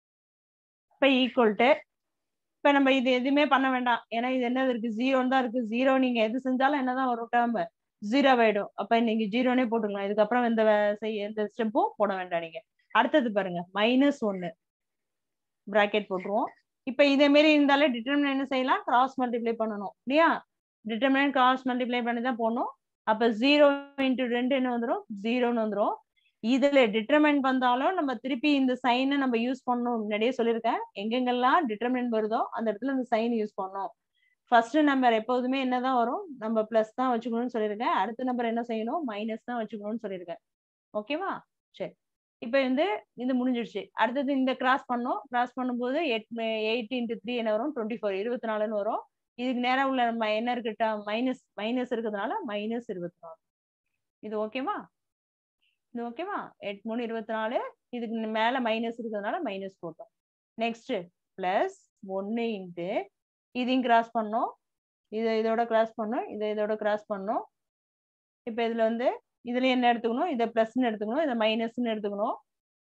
இப்போ ஈக்குவல்ட்டு இப்போ நம்ம இது எதுவுமே பண்ண வேண்டாம் ஏன்னா இது என்னது இருக்கு ஜீரோன்னு தான் இருக்கு ஜீரோ நீங்க எது செஞ்சாலும் என்னதான் வரும் டேர்ம் ஜீரோ ஆயிடும் அப்ப நீங்க ஜீரோனே போட்டுக்கலாம் இதுக்கப்புறம் எந்த வே- செய்ய எந்த ஸ்டெப்பும் போட வேண்டாம் நீங்க அடுத்தது பாருங்க மைனஸ் ஒன்னு பிராக்கெட் போட்டுருவோம் இப்ப இதே மாரி இருந்தாலே டிட்டர்மினன்ட் என்ன செய்யலாம் கிராஸ் மல்டிப்ளை பண்ணணும் இல்லையா டிட்டர்மினன்ட் கிராஸ் மல்டிப்ளை பண்ணி தான் போடணும் அப்ப ஜீரோ இன்டூ ரெண்டு என்ன வந்துடும் ஜீரோன்னு வந்துடும் இதுல டிட்டர்மெண்ட் வந்தாலும் நம்ம திருப்பி இந்த சைனை நம்ம யூஸ் பண்ணணும் முன்னாடியே சொல்லியிருக்கேன் எங்கெங்கெல்லாம் டிட்டர்மெண்ட் வருதோ அந்த இடத்துல இந்த சைன் யூஸ் பண்ணணும் ஃபர்ஸ்ட் நம்பர் எப்போதுமே என்னதான் வரும் நம்ம பிளஸ் தான் வச்சுக்கணும்னு சொல்லியிருக்கேன் அடுத்த நம்பர் என்ன செய்யணும் மைனஸ் தான் வச்சுக்கணும்னு சொல்லியிருக்கேன் ஓகேவா சரி இப்போ வந்து இது முடிஞ்சிடுச்சு அடுத்தது இந்த கிராஸ் பண்ணோம் கிராஸ் பண்ணும்போது எட் எயிட் இன்ட்டு த்ரீ என்ன வரும் டுவெண்ட்டி ஃபோர் இருபத்தி நாலுன்னு வரும் இதுக்கு நேரம் உள்ள நம்ம என்ன இருக்குட்டா மைனஸ் மைனஸ் இருக்கிறதுனால மைனஸ் இருபத்தி நாலு இது ஓகேவா இது ஓகேவா எட் மூணு இருபத்தி நாலு இதுக்கு மேல மைனஸ் இருக்கிறதுனால மைனஸ் போட்டோம் நெக்ஸ்ட் பிளஸ் ஒன்னு இன்ட்டு இதையும் கிராஸ் பண்ணோம் இதை இதோட கிராஸ் பண்ணோம் இதை இதோட கிராஸ் பண்ணோம் இப்போ இதுல வந்து இதுல என்ன எடுத்துக்கணும் இதை பிளஸ்ன்னு எடுத்துக்கணும் இதை மைனஸ்ன்னு எடுத்துக்கணும்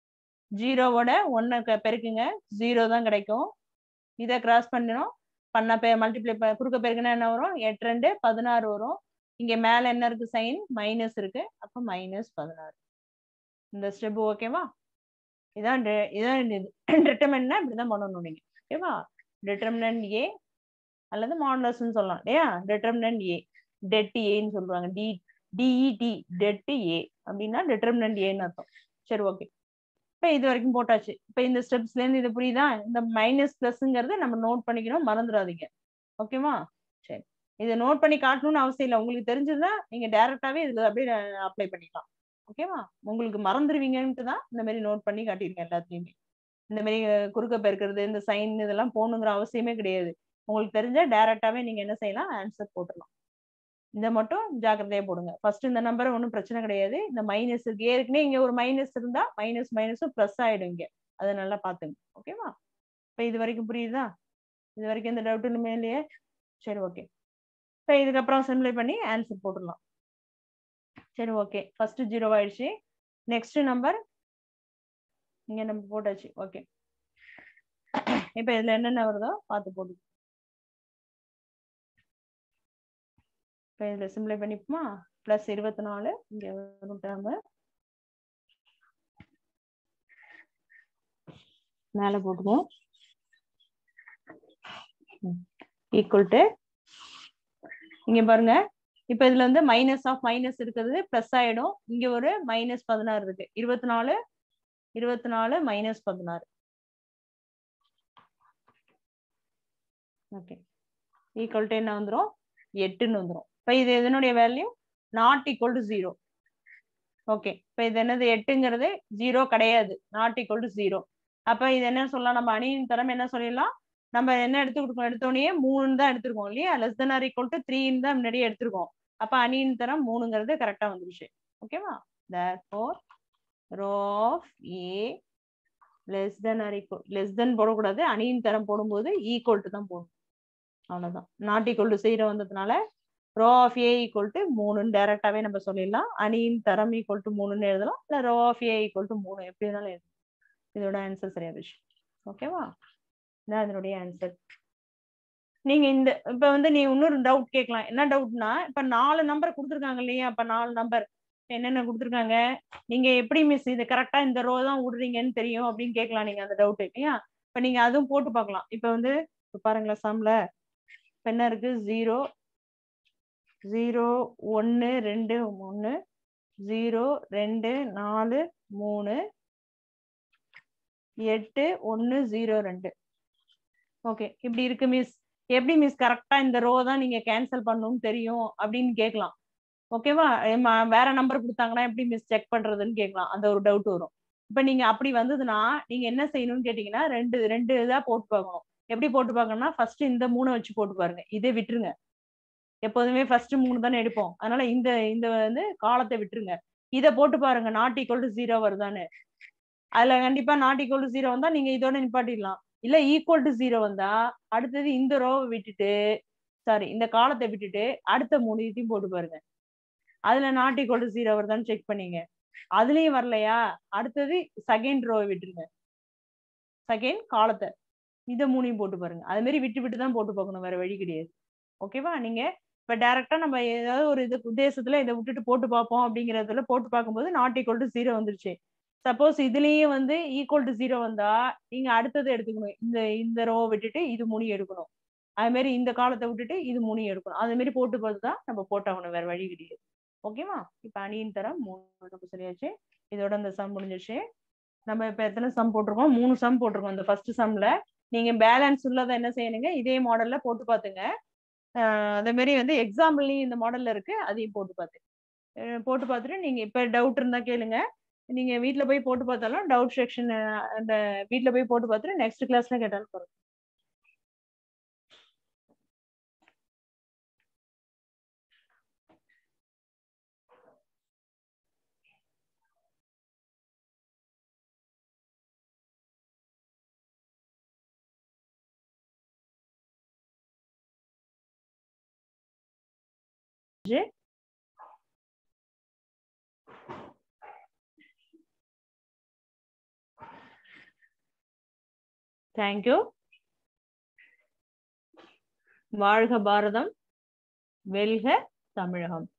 ஜீரோவோட ஒன்னை பெருக்குங்க ஜீரோ தான் கிடைக்கும் இதை கிராஸ் பண்ணணும் பண்ண பே மல்டிப்ளை குறுக்க பெருக்குனா என்ன வரும் எட்டு ரெண்டு பதினாறு வரும் இங்க மேல என்ன இருக்கு சைன் மைனஸ் இருக்கு அப்ப மைனஸ் பதினாறு இந்த ஸ்டெப் ஓகேவா இதான் de- இதான் டிட்டர்மெண்ட்னா இப்படிதான் பண்ணணும் நீங்க ஓகேவா டிட்டர்மினன்ட் ஏ அல்லது மாடலஸ்ன்னு சொல்லலாம் இல்லையா டிட்டர்மினன்ட் ஏ டெட் ஏன்னு சொல்றாங்க டி டிஇடி டெட் ஏ அப்படின்னா டிட்டர்மினன்ட் ஏன்னு அர்த்தம் சரி ஓகே இப்போ இது வரைக்கும் போட்டாச்சு இப்போ இந்த ஸ்டெப்ஸ்ல இருந்து இது புரியுதா இந்த மைனஸ் பிளஸ்ங்கிறத நம்ம நோட் பண்ணிக்கணும் மறந்துடாதீங்க ஓகேவா சரி இதை நோட் பண்ணி காட்டணும்னு அவசியம் இல்லை உங்களுக்கு தெரிஞ்சதுன்னா நீங்க டைரக்டாவே இதுல அப்படியே அப்ளை பண்ணிக்கலாம் ஓகேவா உங்களுக்கு மறந்துடுவீங்கன்ட்டு தான் இந்த மாதிரி நோட் பண்ணி காட்டியிருக்கேன் எல்லாத்துலயுமே இந்த மாதிரி அஹ், குறுக்க பெருக்கிறது இந்த சைன் இதெல்லாம் போகணுங்கிற அவசியமே கிடையாது உங்களுக்கு தெரிஞ்ச டைரக்டாவே நீங்க என்ன செய்யலாம் ஆன்சர் போட்டுடலாம் இதை மட்டும் ஜாக்கிரதையா போடுங்க ஃபர்ஸ்ட் இந்த நம்பர் ஒன்றும் பிரச்சனை கிடையாது இந்த மைனஸ் இருக்கு ஏற்கனவே இங்க ஒரு மைனஸ் இருந்தா மைனஸ் மைனஸும் ப்ளஸ் ஆயிடும் இங்க அதை நல்லா பாத்துங்க ஓகேவா இப்போ இது வரைக்கும் புரியுதா இது வரைக்கும் எந்த டவுட் இனிமே இல்லையே சரி ஓகே இப்போ இதுக்கப்புறம் சிம்ப்ளை பண்ணி ஆன்சர் போட்டுடலாம் சரி ஓகே ஃபர்ஸ்ட் ஜீரோ ஆயிடுச்சு நெக்ஸ்ட் நம்பர் இங்க நம்ம போட்டாச்சு ஓகே இப்போ இதுல என்னென்ன வருதோ பார்த்து போட்டு இப்போ இதில் சிம்ப்ளை பண்ணிப்போமா ப்ளஸ் இருபத்தி நாலு இங்கே வரும் டேர்மு மேலே போட்டுக்குவோம் ஈக்குவல் டு இங்க பாருங்க இப்போ இதுல வந்து மைனஸ் ஆஃப் மைனஸ் இருக்கிறது ப்ளஸ் ஆயிடும் இங்க ஒரு மைனஸ் பதினாறு இருக்கு இருபத்தி நாலு இருபத்தி நாலு மைனஸ் பதினாறு ஓகே ஈக்குவல் டு என்ன வந்துடும் எட்டுன்னு வந்துடும் இப்போ இது எதனுடைய value not equal to zero okay இப்போ இது என்னது எட்டுங்கிறது ஜீரோ கிடையாது நாட் ஈக்குவல் டு ஜீரோ அப்போ இது என்ன சொல்லலாம் நம்ம அணியின் தரம் என்ன சொல்லிடலாம் நம்ம என்ன எடுத்துக்கிட்டோம் எடுத்தோடனே மூணுன்னு தான் எடுத்திருக்கோம் இல்லையா less than or equal to த்ரீன்னு தான் முன்னாடியே எடுத்திருக்கோம் அப்போ அணியின் தரம் மூணுங்கிறது கரெக்டாக வந்துருச்சு ஓகேவா therefore rho of A less than or equal less than போடக்கூடாது அணியின் தரம் போடும்போது ஈக்குவல் டு தான் போடணும் அவ்வளோதான் நாட் ஈக்குவல் டு ஜீரோ வந்ததுனால rho of A equal to மூணுன்னு டேரக்டாவே நம்ம சொல்லிடலாம் அணியின் தரம் ஈக்குவல் டு மூணுன்னு எழுதலாம் இல்லை rho of A equal to மூணு எப்படி இருந்தாலும் எழுதலாம் இதோட ஆன்சர் சரியா போச்சு ஓகேவா இதான் அதனுடைய ஆன்சர் நீங்க இந்த இப்ப வந்து நீ இன்னொரு டவுட் கேட்கலாம் என்ன டவுட்னா இப்ப நாலு நம்பர் கொடுத்துருக்காங்க இல்லையா இப்ப நாலு நம்பர் என்னென்ன கொடுத்துருக்காங்க நீங்க எப்படி மிஸ் இது கரெக்டா இந்த ரோ தான் விடுறீங்கன்னு தெரியும் அப்படின்னு கேட்கலாம் நீங்க அந்த டவுட் இல்லையா இப்ப நீங்க அதுவும் போட்டு பார்க்கலாம் இப்ப வந்து இப்ப பாருங்களேன் சம்ல இப்ப என்ன இருக்கு ஜீரோ ஜீரோ ஒன்னு ரெண்டு மூணு ஜீரோ ரெண்டு நாலு மூணு எட்டு ஒன்னு ஜீரோ ரெண்டு ஓகே இப்படி இருக்கு மிஸ் எப்படி மிஸ் கரெக்டா இந்த ரோ தான் நீங்க கேன்சல் பண்ணணும்னு தெரியும் அப்படின்னு கேட்கலாம் ஓகேவா வேற நம்பர் கொடுத்தாங்கன்னா எப்படி மிஸ் செக் பண்றதுன்னு கேட்கலாம் அந்த ஒரு டவுட் வரும் இப்ப நீங்க அப்படி வந்ததுன்னா நீங்க என்ன செய்யணும்னு கேட்டீங்கன்னா ரெண்டு ரெண்டு இதா போட்டு பார்க்கணும் எப்படி போட்டு பார்க்கணும்னா ஃபர்ஸ்ட் இந்த மூணை வச்சு போட்டு பாருங்க இதே விட்டுருங்க எப்போதுமே ஃபர்ஸ்ட் மூணு தானே எடுப்போம் அதனால இந்த இந்த வந்து காலத்தை விட்டுருங்க இதை போட்டு பாருங்க நாட் ஈக்குவல் டு ஜீரோ வருதான்னு அதுல கண்டிப்பா நாட் ஈக்குவல் டு ஜீரோ வந்தா நீங்க இதோட நிப்பாட்டிடலாம் இல்ல ஈக்குவல் டு ஜீரோ வந்தா அடுத்தது இந்த ரோவை விட்டுட்டு சாரி இந்த காலத்தை விட்டுட்டு அடுத்த மூணு இதையும் போட்டு பாருங்க அதுல நாட் ஈக்குவல் டு ஜீரோ வருதான்னு செக் பண்ணீங்க அதுலயும் வரலையா அடுத்தது செகண்ட் ரோவை விட்டுருங்க செகண்ட் காலத்தை இதை மூணையும் போட்டு பாருங்க அது மாதிரி விட்டு விட்டு தான் போட்டு பார்க்கணும் வேற வழி கிடையாது ஓகேவா நீங்க இப்ப டைரக்டா நம்ம ஏதாவது ஒரு இது உத்தேசத்துல இதை விட்டுட்டு போட்டு பார்ப்போம் அப்படிங்கறதுல போட்டு பார்க்கும்போது நாட் ஈக்குவல் டு ஜீரோ வந்துருச்சு சப்போஸ் இதுலயும் வந்து ஈக்குவல் டு ஜீரோ வந்தா நீங்க அடுத்தது எடுத்துக்கணும் இந்த இந்த ரோ விட்டுட்டு இது மூணு எடுக்கணும் அது மாதிரி இந்த காலத்தை விட்டுட்டு இது மூணு எடுக்கணும் அது மாதிரி போட்டு பார்த்து தான் நம்ம போட்டாகணும் வேற வழி கிடையாது ஓகேவா இப்ப அணியின் தரம் மூணு நம்ம சரியாச்சு இதோட இந்த சம் முடிஞ்சிருச்சு நம்ம இப்ப எத்தனை சம் போட்டிருக்கோம் மூணு சம் போட்டிருக்கோம் இந்த ஃபர்ஸ்ட் சம்ல நீங்க பேலன்ஸ் உள்ளதை என்ன செய்யணுங்க இதே மாடல்ல போட்டு பாத்துங்க அதே மாதிரி வந்து எக்ஸாம்பிள்லயும் இந்த மாடல்ல இருக்கு அதையும் போட்டு பார்த்து அஹ் போட்டு பார்த்துட்டு நீங்க இப்ப டவுட் இருந்தா கேளுங்க நீங்க வீட்ல போய் போட்டு பார்த்தாலும் டவுட் செக்ஷன் அந்த வீட்ல போய் போட்டு பார்த்துட்டு நெக்ஸ்ட் கிளாஸ்ல கேட்டாலும் போறோம் தேங்க்யூ வாழ்க பாரதம் வெல்க தமிழகம்